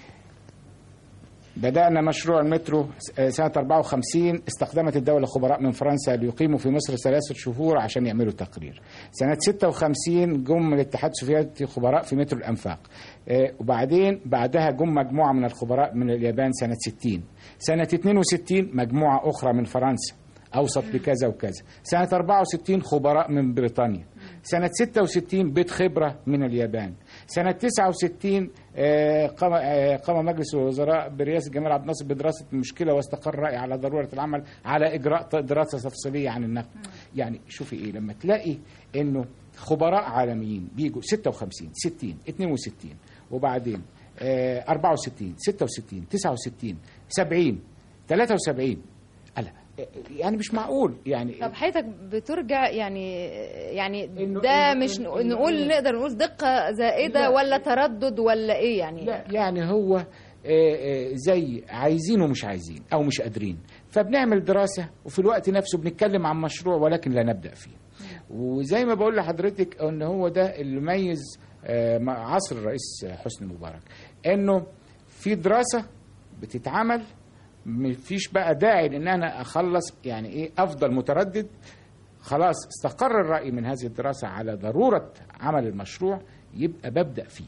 بدأنا مشروع المترو س- آه، سنة 54 استخدمت الدولة خبراء من فرنسا ليقيموا في مصر ثلاثة شهور عشان يعملوا تقرير سنة 56 جم من الاتحاد السوفيتي خبراء في مترو الأنفاق آه، وبعدين بعدها جم مجموعة من الخبراء من اليابان سنة 60 سنة 62 مجموعة أخرى من فرنسا أوسط بكذا وكذا سنة 64 خبراء من بريطانيا سنة 66 بيت خبرة من اليابان سنة 69 آه، قام آه، قام مجلس الوزراء برئاسة جمال عبد الناصر بدراسة المشكلة واستقر رأي على ضرورة العمل على إجراء ت- دراسة تفصيلية عن النقل يعني شوفي إيه لما تلاقي إنه خبراء عالميين بيجوا 56 60 62 وبعدين آه، 64 66 69 70 73 ألا يعني مش معقول يعني
طب حياتك بترجع يعني يعني ده
إنه-
مش
إنه-
نقول
إنه-
نقدر نقول دقه زائده
لا.
ولا تردد ولا ايه يعني
لا يعني هو آه، آه، زي عايزين ومش عايزين او مش قادرين فبنعمل دراسه وفي الوقت نفسه بنتكلم عن مشروع ولكن لا نبدا فيه وزي ما بقول لحضرتك ان هو ده اللي ميز آه، مع عصر الرئيس حسني مبارك انه في دراسه بتتعمل مفيش بقى داعي لان انا اخلص يعني ايه افضل متردد خلاص استقر الراي من هذه الدراسه على ضروره عمل المشروع يبقى ببدا فيه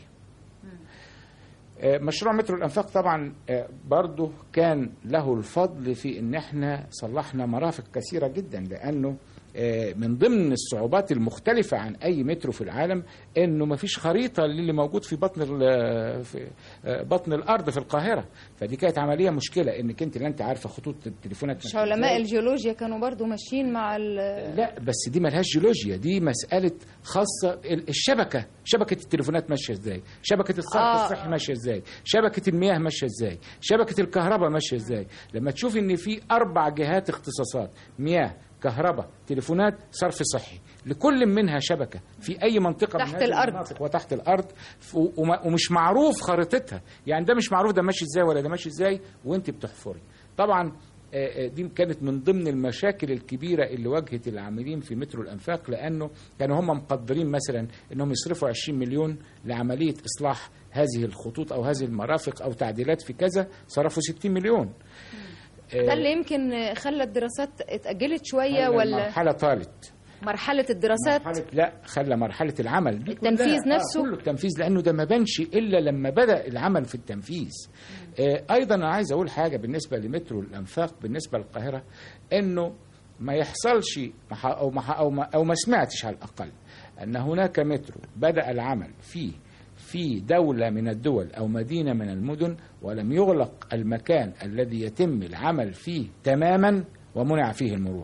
آه، مشروع مترو الانفاق طبعا آه، برضه كان له الفضل في ان احنا صلحنا مرافق كثيره جدا لانه آه، من ضمن الصعوبات المختلفة عن أي مترو في العالم إنه مفيش خريطة للي موجود في بطن ال- في آه، بطن الأرض في القاهرة فدي كانت عملية مشكلة إنك أنت لا أنت عارفة خطوط التليفونات
مش
ماشية
علماء
إزاي.
الجيولوجيا كانوا برضو ماشيين مع ال
لا بس دي ملهاش جيولوجيا دي مسألة خاصة ال- الشبكة شبكة التليفونات ماشية ازاي شبكة الصرف
آه.
الصحي ماشية ازاي شبكة المياه ماشية ازاي شبكة الكهرباء ماشية ازاي لما تشوف ان في اربع جهات اختصاصات مياه كهرباء تليفونات صرف صحي لكل منها شبكة في أي منطقة من
تحت
هذه
الأرض.
المناطق وتحت الأرض ف- وما- ومش معروف خريطتها يعني ده مش معروف ده ماشي ازاي ولا ده ماشي ازاي وانت بتحفري طبعا آه، آه، دي كانت من ضمن المشاكل الكبيرة اللي واجهت العاملين في مترو الأنفاق لأنه كانوا هم مقدرين مثلا أنهم يصرفوا 20 مليون لعملية إصلاح هذه الخطوط أو هذه المرافق أو تعديلات في كذا صرفوا 60 مليون آه،
ده اللي يمكن خلى الدراسات اتأجلت شوية
خلى
ولا
المرحلة طالت
مرحلة الدراسات
مرحلة لا خلى مرحلة العمل دي
التنفيذ
كلها-
نفسه؟
آه كله التنفيذ لأنه ده ما بانش إلا لما بدأ العمل في التنفيذ آه أيضا أنا عايز أقول حاجة بالنسبة لمترو الأنفاق بالنسبة للقاهرة إنه ما يحصلش ما ح- أو ما ح- أو ما, أو ما سمعتش على الأقل أن هناك مترو بدأ العمل فيه في دولة من الدول أو مدينة من المدن ولم يغلق المكان الذي يتم العمل فيه تماما ومنع فيه المرور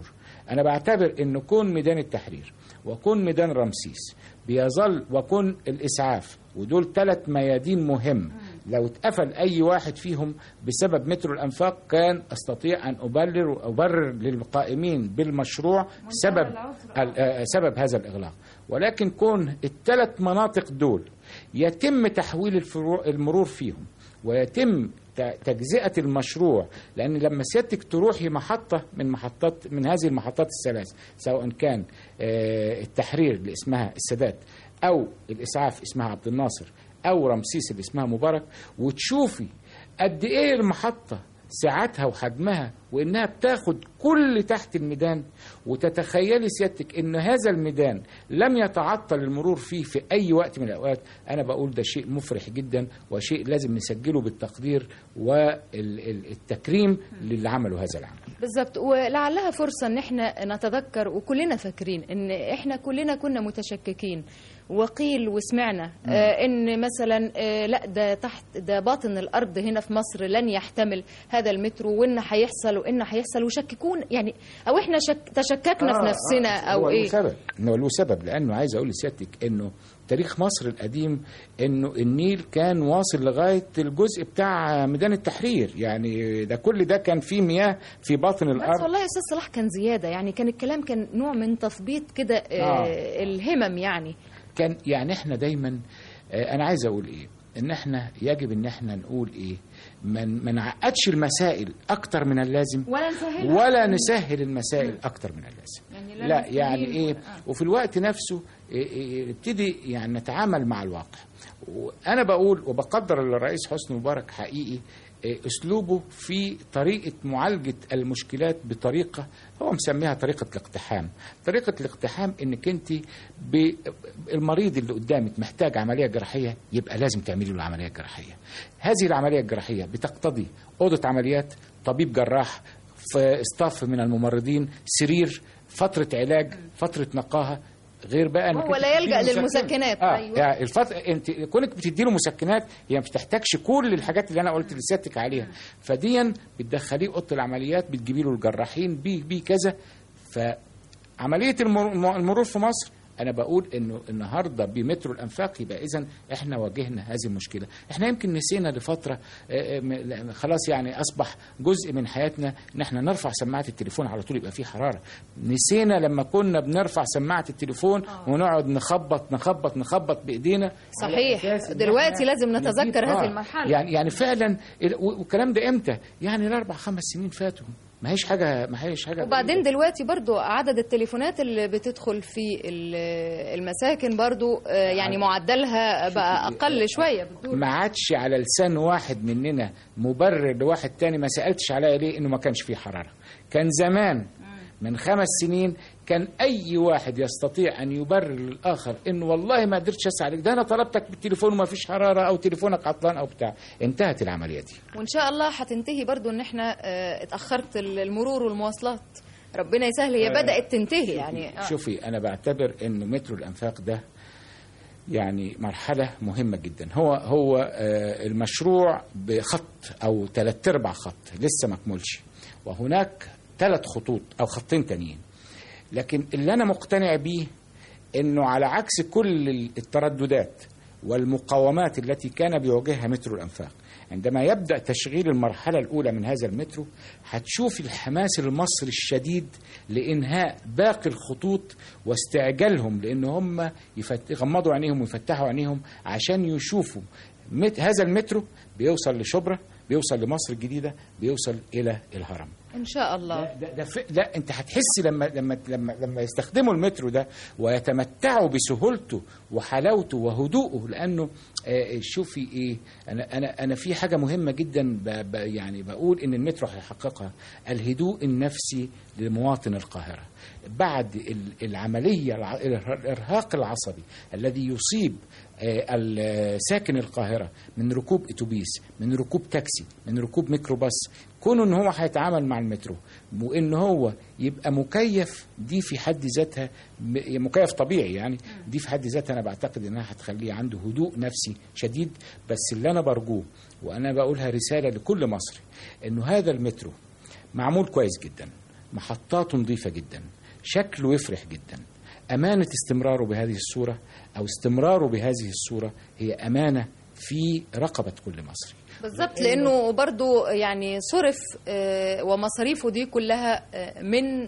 انا بعتبر ان كون ميدان التحرير وكون ميدان رمسيس بيظل وكون الاسعاف ودول ثلاث ميادين مهم لو اتقفل اي واحد فيهم بسبب مترو الانفاق كان استطيع ان ابرر وابرر للقائمين بالمشروع سبب ال- آه، سبب هذا الاغلاق ولكن كون الثلاث مناطق دول يتم تحويل الفرو- المرور فيهم ويتم ت- تجزئة المشروع لأن لما سيادتك تروحي محطة من محطات من هذه المحطات الثلاث سواء كان آه، التحرير اللي اسمها السادات أو الإسعاف اسمها عبد الناصر أو رمسيس اللي اسمها مبارك وتشوفي قد إيه المحطة سعتها وحجمها وانها بتاخد كل تحت الميدان وتتخيلي سيادتك ان هذا الميدان لم يتعطل المرور فيه في اي وقت من الاوقات انا بقول ده شيء مفرح جدا وشيء لازم نسجله بالتقدير والتكريم للي عملوا هذا العمل
بالظبط ولعلها فرصة ان احنا نتذكر وكلنا فاكرين ان احنا كلنا كنا متشككين وقيل وسمعنا آه ان مثلا آه لا ده تحت ده باطن الارض هنا في مصر لن يحتمل هذا المترو وان هيحصل وان هيحصل وشككون يعني او احنا شك تشككنا في نفسنا او
هو له
ايه
سبب هو له سبب لانه عايز اقول لسيادتك انه تاريخ مصر القديم انه النيل كان واصل لغايه الجزء بتاع ميدان التحرير يعني ده كل ده كان فيه مياه في باطن
بس
الارض
والله يا استاذ صلاح كان زياده يعني كان الكلام كان نوع من تثبيط كده آه
آه.
الهمم يعني
كان يعني احنا دايما آه، انا عايز اقول ايه ان احنا يجب ان احنا نقول ايه ما ما نعقدش المسائل اكتر من اللازم
ولا نسهلها
ولا نسهل المسائل اكتر من اللازم
يعني
لا
نسهل-
يعني ايه
آه.
وفي الوقت نفسه إيه إيه نبتدي يعني نتعامل مع الواقع وانا بقول وبقدر الرئيس حسني مبارك حقيقي إيه اسلوبه في طريقه معالجه المشكلات بطريقه هو مسميها طريقه الاقتحام طريقه الاقتحام انك انت ب- المريض اللي قدامك محتاج عمليه جراحيه يبقى لازم تعملي له العمليه الجراحيه هذه العمليه الجراحيه بتقتضي اوضه عمليات طبيب جراح في استاف من الممرضين سرير فتره علاج فتره نقاهه غير بقى إنك
هو
أنت
لا
بتديله
يلجأ
مسكن.
للمسكنات،
اه
أيوة.
يعني الفتره انت كونك بتدي له مسكنات هي ما بتحتاجش كل الحاجات اللي انا قلت لسيادتك عليها فديا بتدخليه اوضه العمليات بتجيبي له الجراحين بيه بيه كذا فعمليه المر- المرور في مصر انا بقول انه النهارده بمترو الانفاق يبقى اذا احنا واجهنا هذه المشكله احنا يمكن نسينا لفتره آه، آه، م- لا، خلاص يعني اصبح جزء من حياتنا ان احنا نرفع سماعه التليفون على طول يبقى فيه حراره نسينا لما كنا بنرفع سماعه التليفون ونقعد نخبط نخبط نخبط بايدينا على
صحيح
أساس إن
دلوقتي
إحنا
لازم نتذكر
نجيب-
هذه
آه.
المرحله
يعني يعني فعلا ال- و- والكلام ده امتى يعني الاربع خمس سنين فاتوا ما هيش حاجه ما هيش حاجه
وبعدين دلوقتي برضو عدد التليفونات اللي بتدخل في ال- المساكن برضو آه، يعني معدلها بقى اقل شويه بتقول
ما عادش على لسان واحد مننا مبرر لواحد تاني ما سألتش عليا ليه انه ما كانش فيه حرارة كان زمان من خمس سنين كان اي واحد يستطيع ان يبرر للاخر انه والله ما قدرتش اسال عليك ده انا طلبتك بالتليفون وما فيش حراره او تليفونك عطلان او بتاع انتهت العمليه دي
وان شاء الله هتنتهي برضو ان احنا آه، اتاخرت المرور والمواصلات ربنا يسهل هي
آه،
بدات تنتهي يعني آه.
شوفي انا بعتبر انه مترو الانفاق ده يعني مرحله مهمه جدا هو هو آه، المشروع بخط او ثلاث ارباع خط لسه ما كملش وهناك ثلاث خطوط او خطين تانيين لكن اللي انا مقتنع بيه انه على عكس كل الترددات والمقاومات التي كان بيواجهها مترو الانفاق عندما يبدا تشغيل المرحله الاولى من هذا المترو هتشوف الحماس المصري الشديد لانهاء باقي الخطوط واستعجالهم لان هم يفت- يغمضوا عينيهم ويفتحوا عينيهم عشان يشوفوا مت- هذا المترو بيوصل لشبرا بيوصل لمصر الجديده بيوصل الى الهرم
ان شاء الله
ده, ده ف... لا انت هتحس لما لما لما لما يستخدموا المترو ده ويتمتعوا بسهولته وحلاوته وهدوءه لانه آه شوفي ايه انا انا انا في حاجه مهمه جدا ب... ب... يعني بقول ان المترو هيحققها الهدوء النفسي لمواطن القاهره بعد ال- العمليه الع... الارهاق العصبي الذي يصيب آه، ال- ساكن القاهرة من ركوب اتوبيس من ركوب تاكسي من ركوب ميكروباص كونه ان هو هيتعامل مع المترو وان هو يبقى مكيف دي في حد ذاتها م- مكيف طبيعي يعني دي في حد ذاتها انا بعتقد انها هتخليه عنده هدوء نفسي شديد بس اللي انا برجوه وانا بقولها رسالة لكل مصري انه هذا المترو معمول كويس جدا محطاته نظيفة جدا شكله يفرح جدا أمانة استمراره بهذه الصورة أو استمراره بهذه الصورة هي أمانة في رقبة كل مصري
بالظبط لانه برضو يعني صرف آه، ومصاريفه دي كلها آه، من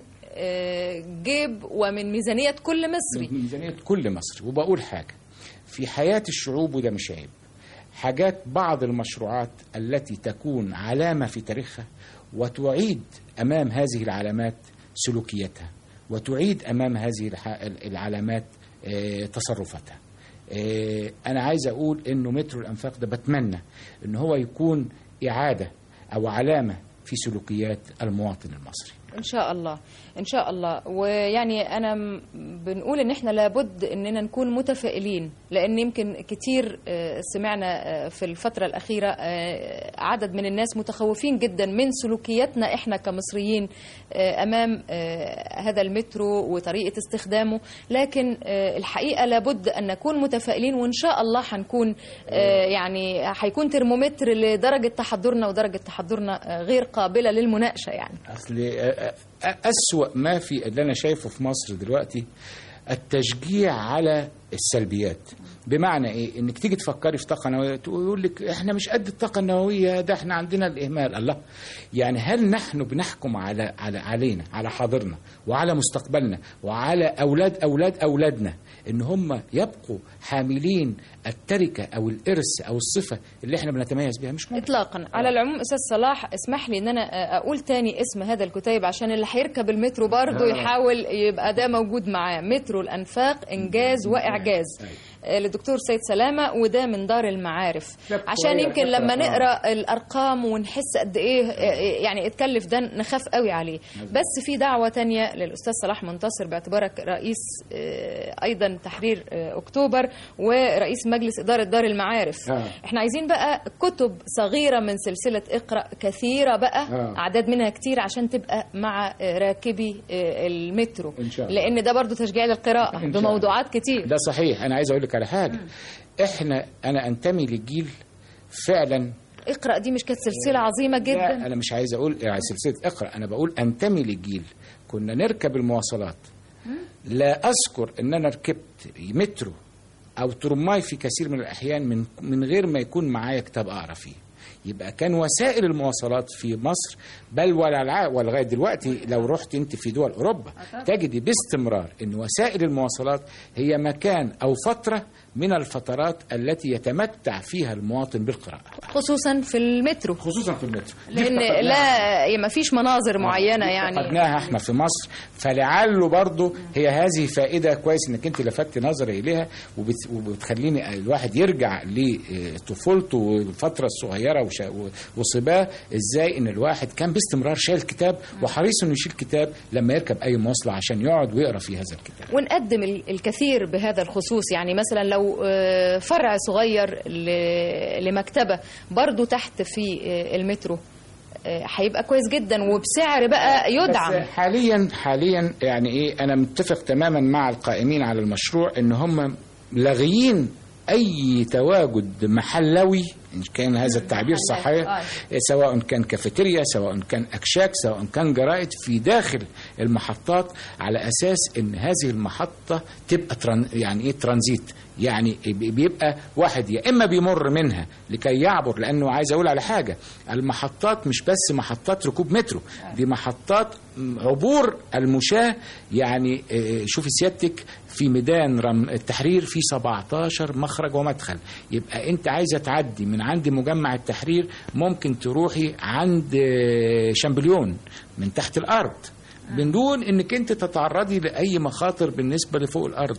آه، جيب ومن ميزانيه كل مصري
من ميزانية كل مصري وبقول حاجة في حياة الشعوب وده مش عيب حاجات بعض المشروعات التي تكون علامة في تاريخها وتعيد أمام هذه العلامات سلوكيتها وتعيد أمام هذه الح- العلامات آه، تصرفاتها آه، أنا عايز أقول إنه مترو الأنفاق ده بتمنى إن هو يكون إعادة أو علامة في سلوكيات المواطن المصري
ان شاء الله ان شاء الله ويعني انا م- بنقول ان احنا لابد اننا نكون متفائلين لان يمكن كتير آه، سمعنا آه، في الفتره الاخيره آه، عدد من الناس متخوفين جدا من سلوكياتنا احنا كمصريين آه، امام آه، هذا المترو وطريقه استخدامه لكن آه، الحقيقه لابد ان نكون متفائلين وان شاء الله هنكون آه، يعني هيكون ترمومتر لدرجه تحضرنا ودرجه تحضرنا آه، غير قابله للمناقشه يعني
اصل آه، آه، أسوأ ما في اللي أنا شايفه في مصر دلوقتي التشجيع على السلبيات بمعنى ايه انك تيجي تفكري في طاقه نوويه تقول لك احنا مش قد الطاقه النوويه ده احنا عندنا الاهمال الله يعني هل نحن بنحكم على على علينا على حاضرنا وعلى مستقبلنا وعلى اولاد اولاد اولادنا ان هم يبقوا حاملين التركه او الارث او الصفه اللي احنا بنتميز بها مش ممكن
اطلاقا على العموم استاذ صلاح اسمح لي ان انا اقول تاني اسم هذا الكتيب عشان اللي هيركب المترو برضه
آه.
يحاول يبقى ده موجود معاه مترو الانفاق انجاز واعجاز آه، للدكتور سيد سلامه وده من دار المعارف عشان
كويس.
يمكن لما
آه.
نقرا الارقام ونحس قد ايه آه، يعني اتكلف ده نخاف قوي عليه بس في دعوه تانية للاستاذ صلاح منتصر باعتبارك رئيس آه، ايضا تحرير آه، اكتوبر ورئيس مجلس اداره دار المعارف
آه.
احنا عايزين بقى كتب صغيره من سلسله اقرا كثيره بقى
آه.
اعداد منها كتير عشان تبقى مع آه، راكبي آه، المترو
إن شاء الله.
لان ده برضو تشجيع للقراءه
إن شاء
بموضوعات كتير
ده صحيح انا عايز اقول لك على حاجه احنا انا انتمي لجيل فعلا
اقرا دي مش كانت سلسله عظيمه
لا
جدا
انا مش عايز اقول يعني سلسله اقرا انا بقول انتمي لجيل كنا نركب المواصلات لا اذكر ان انا ركبت مترو او ترماي في كثير من الاحيان من من غير ما يكون معايا كتاب اقرا فيه يبقى كان وسائل المواصلات في مصر بل ولا ولغايه دلوقتي لو رحت انت في دول اوروبا تجدي باستمرار ان وسائل المواصلات هي مكان او فتره من الفترات التي يتمتع فيها المواطن بالقراءه
خصوصا في المترو
خصوصا في المترو
لان لا ما فيش مناظر معينه يعني
فقدناها احنا في مصر فلعله برضه هي هذه فائده كويس انك انت لفتت نظري اليها وبت- وبتخليني الواحد يرجع لطفولته والفتره الصغيره وش- وصباه ازاي ان الواحد كان باستمرار شايل كتاب وحريص انه يشيل كتاب لما يركب اي مواصله عشان يقعد ويقرا في هذا الكتاب
ونقدم ال- الكثير بهذا الخصوص يعني مثلا لو آه، فرع صغير ل- لمكتبة برضو تحت في آه، المترو آه، هيبقى كويس جدا وبسعر بقى يدعم
بس حاليا حاليا يعني ايه انا متفق تماما مع القائمين على المشروع ان هم لاغيين اي تواجد محلوي ان كان هذا التعبير صحيح سواء كان كافيتيريا سواء كان اكشاك سواء كان جرائد في داخل المحطات على اساس ان هذه المحطه تبقى تران يعني ايه ترانزيت يعني بي- بيبقى واحد يا اما بيمر منها لكي يعبر لانه عايز اقول على حاجه المحطات مش بس محطات ركوب مترو دي محطات م- عبور المشاة يعني آه، شوفي سيادتك في ميدان رم التحرير في 17 مخرج ومدخل يبقى انت عايزه تعدي من عند مجمع التحرير ممكن تروحي عند آه، شامبليون من تحت الارض بدون انك انت تتعرضي لاي مخاطر بالنسبه لفوق الارض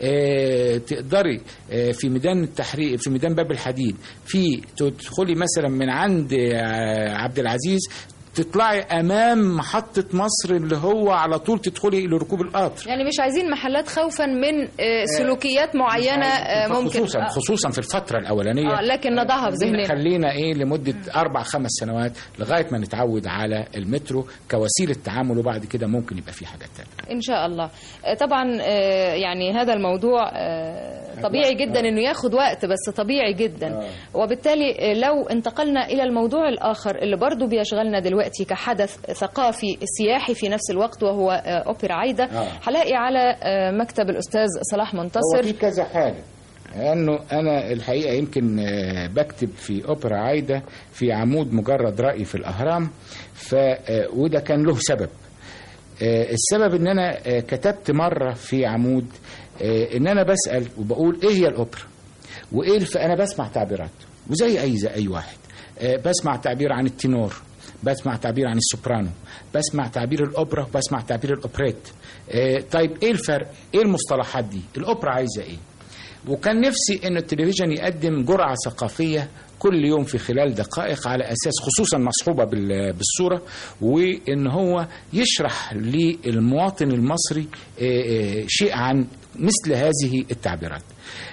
آه تقدري آه في ميدان التحرير في ميدان باب الحديد في تدخلي مثلا من عند آه عبد العزيز تطلعي امام محطه مصر اللي هو على طول تدخلي لركوب القطر
يعني مش عايزين محلات خوفا من آه، سلوكيات معينة آه، ممكن
خصوصا
آه،
خصوصا في الفتره الاولانيه
آه، لكن نضعها في ذهننا.
خلينا ايه لمده اربع خمس سنوات لغايه ما نتعود على المترو كوسيله تعامل وبعد كده ممكن يبقى في حاجات تانية
ان شاء الله آه، طبعا آه، يعني هذا الموضوع آه، طبيعي جدا انه ياخد وقت بس طبيعي جدا وبالتالي آه، لو انتقلنا الى الموضوع الاخر اللي برضو بيشغلنا دلوقتي دلوقتي كحدث ثقافي سياحي في نفس الوقت وهو آه، أوبرا عايدة
آه.
هلاقي على آه، مكتب الأستاذ صلاح
هو
منتصر
في كذا حاجة لأنه أنا الحقيقة يمكن آه، بكتب في أوبرا عايدة في عمود مجرد رأي في الأهرام ف آه، وده كان له سبب آه، السبب ان انا آه، كتبت مره في عمود آه، ان انا بسال وبقول ايه هي الاوبرا وايه الف... انا بسمع تعبيرات وزي اي زي اي واحد آه، بسمع تعبير عن التنور بسمع تعبير عن السوبرانو بسمع تعبير الاوبرا بسمع تعبير الاوبريت آه، طيب ايه الفرق ايه المصطلحات دي الاوبرا عايزه ايه وكان نفسي ان التلفزيون يقدم جرعه ثقافيه كل يوم في خلال دقائق على اساس خصوصا مصحوبه بال- بالصوره وان هو يشرح للمواطن المصري آه، آه، شيء عن مثل هذه التعبيرات.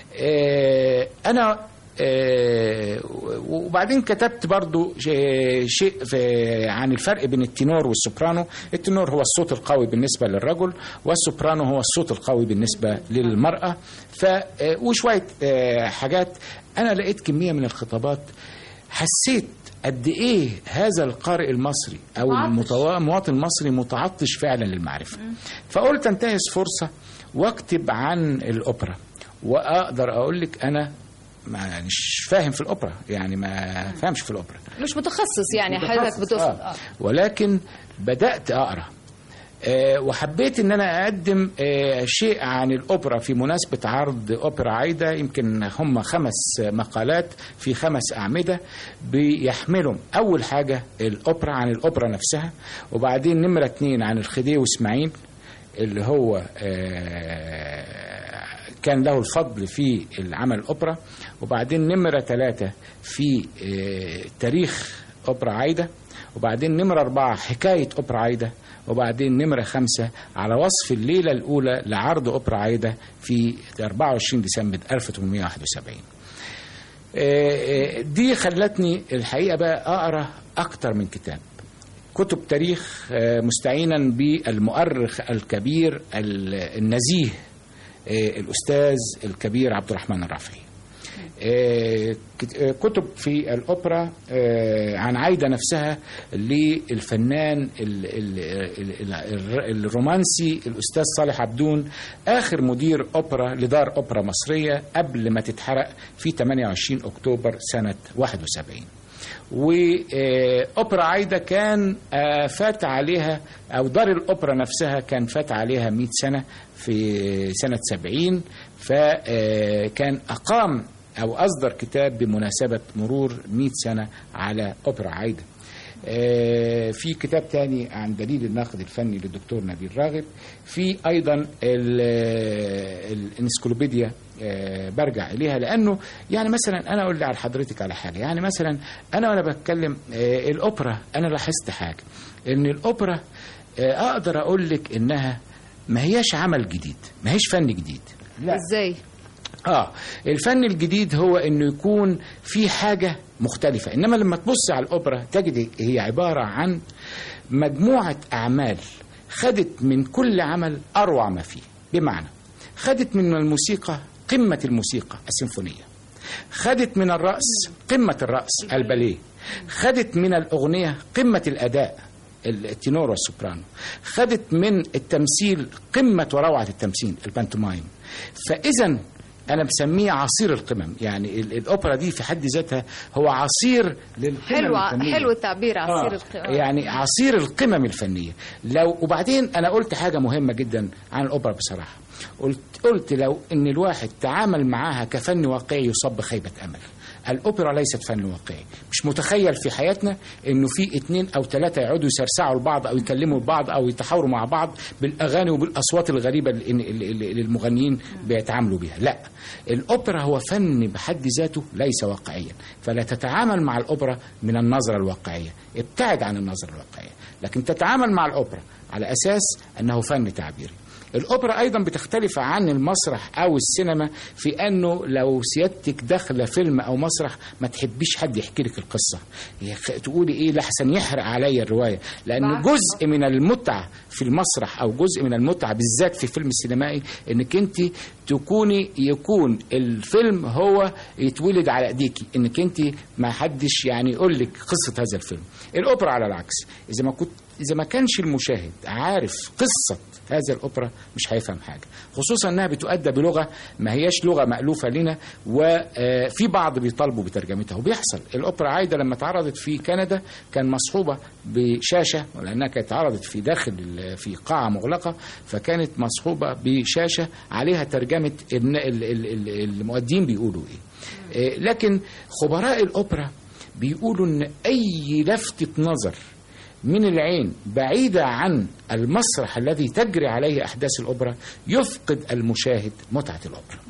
آه، انا آه، وبعدين كتبت برضو ش- شيء في عن الفرق بين التنور والسوبرانو التنور هو الصوت القوي بالنسبة للرجل والسوبرانو هو الصوت القوي بالنسبة للمرأة ف آه، وشوية آه، حاجات أنا لقيت كمية من الخطابات حسيت قد ايه هذا القارئ المصري او
معطش.
المتوا- المواطن المصري متعطش فعلا للمعرفه فقلت انتهز فرصه واكتب عن الاوبرا واقدر اقول لك انا ما مش فاهم في الاوبرا يعني ما فاهمش في الاوبرا
مش متخصص يعني حضرتك
متخصص،
بتقصد
آه. ولكن بدات اقرا آه، وحبيت ان انا اقدم آه، شيء عن الاوبرا في مناسبه عرض اوبرا عايده يمكن هم خمس مقالات في خمس اعمده بيحملهم اول حاجه الاوبرا عن الاوبرا نفسها وبعدين نمره اتنين عن الخديوي واسماعيل اللي هو آه، كان له الفضل في العمل الأوبرا وبعدين نمرة ثلاثة في آه، تاريخ أوبرا عايدة وبعدين نمرة أربعة حكاية أوبرا عايدة وبعدين نمرة خمسة على وصف الليلة الأولى لعرض أوبرا عايدة في 24 ديسمبر 1871 آه، آه، دي خلتني الحقيقة بقى أقرأ أكتر من كتاب كتب تاريخ آه، مستعينا بالمؤرخ الكبير ال- النزيه آه، الأستاذ الكبير عبد الرحمن الرافعي آه، كت- آه، كتب في الأوبرا آه، عن عايدة نفسها للفنان ال- ال- ال- ال- الرومانسي الأستاذ صالح عبدون آخر مدير أوبرا لدار أوبرا مصرية قبل ما تتحرق في 28 أكتوبر سنة 71 وأوبرا عايدة كان آه، فات عليها أو دار الأوبرا نفسها كان فات عليها 100 سنة في سنة 70 فكان أقام أو أصدر كتاب بمناسبة مرور 100 سنة على أوبرا عايدة آه، في كتاب تاني عن دليل النقد الفني للدكتور نبيل راغب في ايضا ال- الانسكلوبيديا آه، برجع اليها لانه يعني مثلا انا اقول على حضرتك على حاجه يعني مثلا انا وانا بتكلم آه، الاوبرا انا لاحظت حاجه ان الاوبرا آه، اقدر اقول لك انها ما هياش عمل جديد ما هيش فن جديد لا
ازاي
اه الفن الجديد هو انه يكون في حاجه مختلفه انما لما تبص على الاوبرا تجد هي عباره عن مجموعه اعمال خدت من كل عمل اروع ما فيه بمعنى خدت من الموسيقى قمه الموسيقى السيمفونيه خدت من الرقص قمه الرقص الباليه خدت من الاغنيه قمه الاداء التينور والسوبرانو خدت من التمثيل قمة وروعة التمثيل البانتومايم فإذا أنا بسميه عصير القمم يعني ال- الأوبرا دي في حد ذاتها هو عصير للقمم
حلو
الفنية.
حلو التعبير عصير
آه،
القمم
يعني عصير القمم الفنيه لو وبعدين انا قلت حاجه مهمه جدا عن الاوبرا بصراحه قلت قلت لو ان الواحد تعامل معاها كفن واقعي يصاب بخيبه امل الاوبرا ليست فن واقعي مش متخيل في حياتنا انه في اتنين او ثلاثه يقعدوا يسرسعوا لبعض او يكلموا بعض او يتحاوروا مع بعض بالاغاني وبالاصوات الغريبه اللي اللي- اللي اللي المغنيين بيتعاملوا بها لا الاوبرا هو فن بحد ذاته ليس واقعيا فلا تتعامل مع الاوبرا من النظره الواقعيه ابتعد عن النظره الواقعيه لكن تتعامل مع الاوبرا على اساس انه فن تعبيري الأوبرا أيضا بتختلف عن المسرح أو السينما في أنه لو سيادتك داخلة فيلم أو مسرح ما تحبيش حد يحكي لك القصة يخ- تقولي إيه لحسن يحرق عليا الرواية لأن جزء من المتعة في المسرح أو جزء من المتعة بالذات في فيلم السينمائي إنك أنت تكوني يكون الفيلم هو يتولد على ايديكي انك انت ما حدش يعني يقول لك قصه هذا الفيلم الاوبرا على العكس اذا ما كنت اذا ما كانش المشاهد عارف قصه هذا الاوبرا مش هيفهم حاجه خصوصا انها بتؤدى بلغه ما هياش لغه مالوفه لنا وفي بعض بيطالبوا بترجمتها وبيحصل الاوبرا عايده لما اتعرضت في كندا كان مصحوبه بشاشه لانها كانت اتعرضت في داخل ال- في قاعه مغلقه فكانت مصحوبه بشاشه عليها ترجمه الن- ال- ال- ال- المؤدين بيقولوا ايه إيه، لكن خبراء الاوبرا بيقولوا ان اي لفتة نظر من العين بعيدة عن المسرح الذي تجري عليه أحداث الأوبرا يفقد المشاهد متعة الأوبرا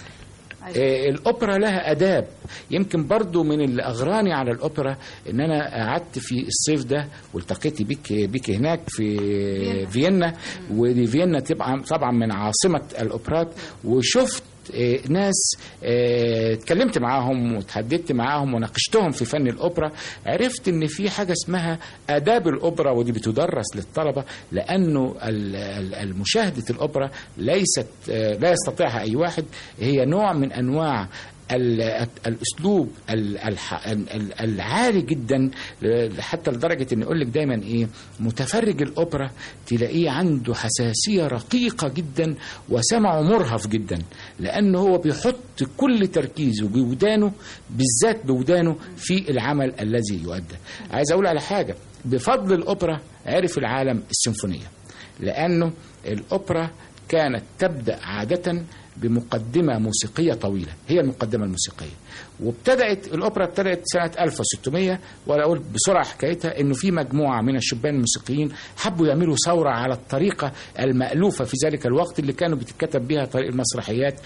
آه، الأوبرا لها أداب يمكن برضو من اللي أغراني على الأوبرا إن أنا قعدت في الصيف ده والتقيت بيك بيك هناك في فيينا ودي فيينا طبعا طبعا من عاصمة الأوبرات وشفت آه، ناس آه، اتكلمت معاهم وتحدثت معاهم وناقشتهم في فن الأوبرا عرفت إن في حاجة اسمها آداب الأوبرا ودي بتدرس للطلبة لأنه ال- ال- المشاهدة الأوبرا ليست آه، لا يستطيعها أي واحد هي نوع من أنواع ال- الاسلوب ال- الح- ال- العالي جدا ل- حتى لدرجه ان يقول لك دايما ايه متفرج الاوبرا تلاقيه عنده حساسيه رقيقه جدا وسمعه مرهف جدا لانه هو بيحط كل تركيزه بودانه بالذات بودانه في العمل الذي يؤدى عايز اقول على حاجه بفضل الاوبرا عرف العالم السيمفونيه لانه الاوبرا كانت تبدا عاده بمقدمة موسيقية طويلة هي المقدمة الموسيقية وابتدأت الأوبرا ابتدأت سنة 1600 ولا أقول بسرعة حكايتها إنه في مجموعة من الشبان الموسيقيين حبوا يعملوا ثورة على الطريقة المألوفة في ذلك الوقت اللي كانوا بتتكتب بها طريق المسرحيات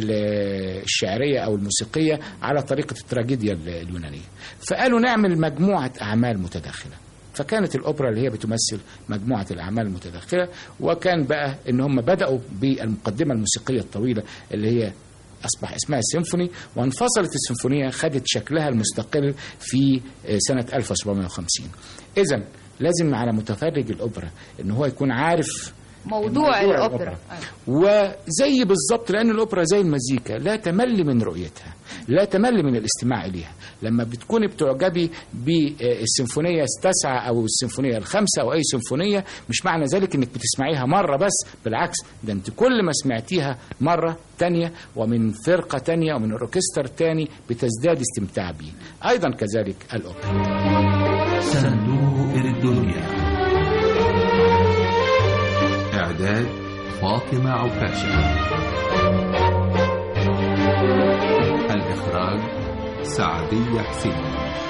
ال- الشعرية أو الموسيقية على طريقة التراجيديا اليونانية فقالوا نعمل مجموعة أعمال متداخلة فكانت الأوبرا اللي هي بتمثل مجموعة الأعمال المتداخلة وكان بقى إن هم بدأوا بالمقدمة الموسيقية الطويلة اللي هي أصبح اسمها السيمفوني وانفصلت السيمفونية خدت شكلها المستقل في سنة 1750 إذا لازم على متفرج الأوبرا إن هو يكون عارف
موضوع
موضوع
الأوبرا
وزي بالظبط لان الاوبرا زي المزيكا لا تمل من رؤيتها لا تمل من الاستماع اليها لما بتكوني بتعجبي بالسيمفونيه التاسعه او السيمفونيه الخامسه او اي سيمفونيه مش معنى ذلك انك بتسمعيها مره بس بالعكس ده انت كل ما سمعتيها مره تانية ومن فرقه تانية ومن اوركستر تاني بتزداد استمتاع بيه ايضا كذلك الاوبرا
صندوق الدنيا إعداد فاطمة عكاشة الإخراج سعدية حسين